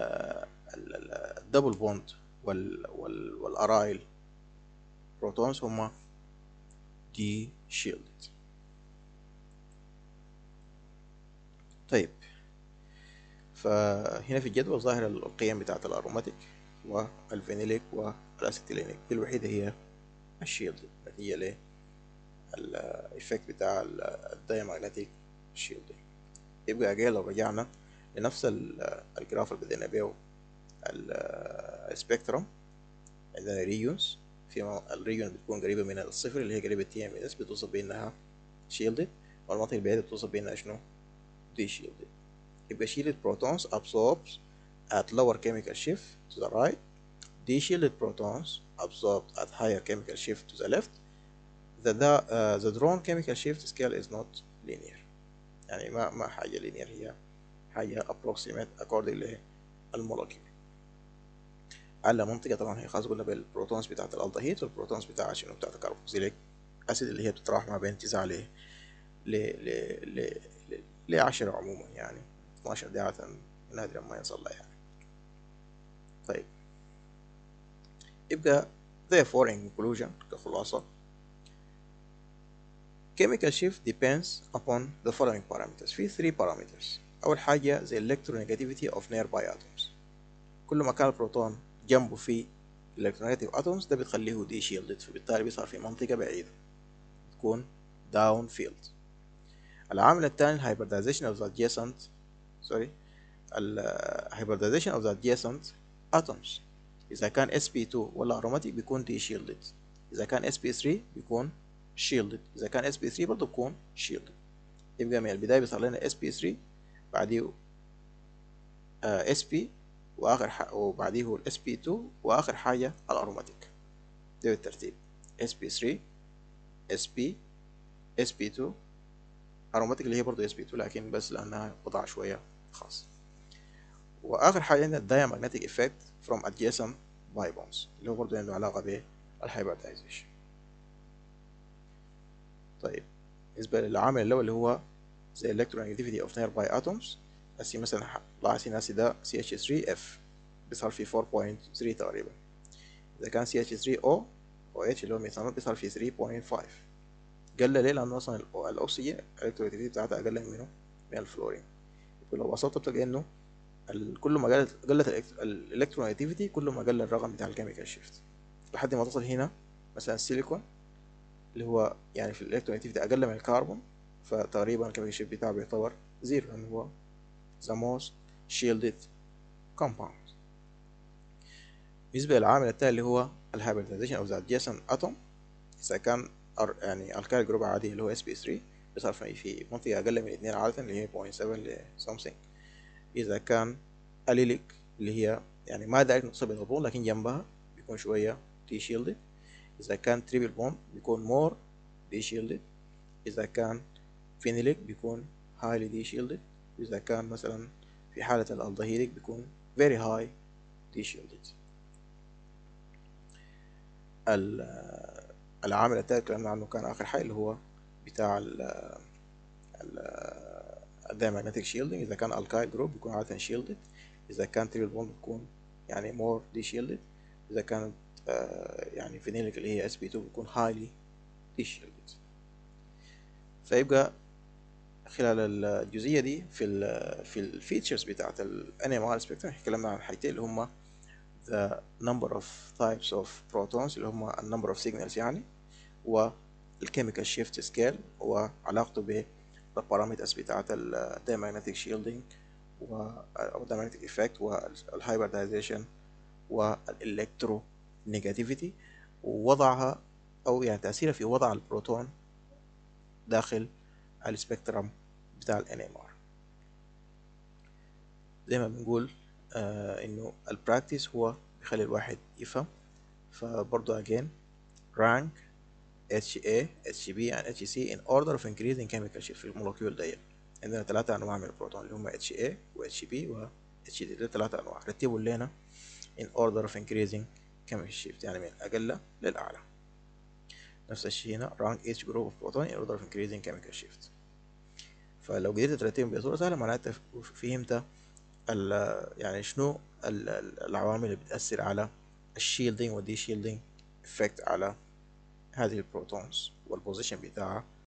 ال الدبل بوند وال وال والارايل بروتونز هما دي شيلدد طيب فهنا في الجدول ظاهر القيم بتاعة الأروماتيك والفينيليك والأسيتيلينيك دي الوحيدة هي الشيلدد نتيجة ل الإفكت بتاع الدايمagnetic شيلدنج يبقى أجي لو رجعنا لنفس الجراف اللي بدينا بيه السبيكترم عندنا ريجونز في الريجون بتكون قريبة من الصفر اللي هي قريبة تي ام اس بتوصف بأنها شيلدد والمناطق البعيدة بتوصف بأنها شنو دي شيلدد يبقى shielded protons absorbs at lower chemical shift to the right de-shielded protons absorbed at higher chemical shift to the left the, the, uh, the drawn chemical shift scale is not linear يعني ما ما حاجة linear هي حاجة approximate according للمولكيول على منطقة طبعا هي خاصة قلنا بالبروتونز بتاعت الالدهيد والبروتونز بتاع شنو بتاعت الكربوكسيليك اسيد اللي هي بتتراوح ما بين تسعة ل ل ل ل ل 10 عموما يعني 12 دي عادة نادرا ما يصل لها يعني طيب يبقى therefore in conclusion كخلاصة chemical shift depends upon the following parameters في 3 parameters أول حاجة the electronegativity of nearby atoms كل ما كان البروتون جنبه في الالكترومagnetic اتومز ده بتخليه دي شيلدد فبالتالي بيظهر في منطقة بعيدة تكون داون فيلد العامل الثاني الهايبردايزيشن of the adjacent sorry الهايبردايزيشن of the adjacent atoms إذا كان sp2 ولا aromatic بيكون دي shielded إذا كان sp3 بيكون shielded إذا كان sp3 برضه بيكون shielded يبقى من البداية بيصير لنا sp3 بعديه آه sp واخر ح... وبعديه ال sp2 واخر حاجة الاروماتيك ده بالترتيب sp3 sp sp2 اروماتيك اللي هي برضه sp2 لكن بس لانها وضع شوية خاص واخر حاجة عندنا diamagnetic effect from adjacent pi bonds اللي هو برضه عنده علاقة بالهايبردايزيشن طيب بالنسبة للعامل الأول اللي هو زي electronegativity of nearby atoms هسي مثلا لاحظ هنا ده CH3F بيظهر في 4.3 تقريبا إذا كان CH3O OH اللي هو ميثانول بيظهر في 3.5 قل ليه لأنه أصلا الأكسجين الإلكتروnegativity بتاعتها أقل منه من الفلورين ولو بسطت بتلاقي إنه كل ما قلت قلت الإلكتروnegativity كل ما قل الرقم بتاع الكيميكال شيفت لحد ما تصل هنا مثلا السيليكون اللي هو يعني في الإلكتروnegativity أقل من الكربون فتقريبا الكيميكال شيفت بتاعه بيعتبر زيرو لأنه هو the most shielded compound بالنسبة للعامل التالي اللي هو الهايبردايزيشن of the adjacent atom إذا كان يعني الكايل جروب عادي اللي هو sp3 بيظهر في منطقة أقل من اتنين عادة اللي هي 0.7 ل something إذا كان أليليك اللي هي يعني ما دايركت نقصها بالغضون لكن جنبها بيكون شوية دي shielded إذا كان تريبل بوند بيكون more دي shielded إذا كان فينيليك بيكون highly دي shielded إذا كان مثلا في حالة الألدهيدك بيكون very high shielded العامل الثالث تكلمنا عنه كان آخر حاجة اللي هو بتاع ال الدايمagnetic shielding إذا كان alkyl جروب بيكون عادة shielded إذا كان تريبل بوند بيكون يعني more shielded إذا كانت يعني فينيليك اللي هي sp2 بيكون highly shielded فيبقى خلال الجزئيه دي في ال في الفيتشرز بتاعت ال NMR spectrum اتكلمنا عن حاجتين اللي هما the number of types of protons اللي هما ال number of signals يعني والchemical shift scale وعلاقته ب the parameters بتاعت ال diamagnetic shielding و أو diamagnetic effect والhybridization والelectronegativity ووضعها أو يعني تأثيرها في وضع البروتون داخل السبيكترم بتاع ال NMR زي ما بنقول آه انه البراكتس هو بيخلي الواحد يفهم فبرضه again rank HA HB and HC in order of increasing chemical shift في المولكيول دي عندنا ثلاثة أنواع من البروتون اللي هم HA و HB و HD دول ثلاثة أنواع رتبوا لنا in order of increasing chemical shift يعني من الأقل للأعلى نفس الشيء هنا rank each group of proton in order of increasing chemical shift فلو قدرت ترتبهم بصورة سهلة معناتها فهمت يعني شنو العوامل اللي بتأثر على الشيلدينج والدي شيلدينج افكت على هذه البروتونز والبوزيشن بتاعها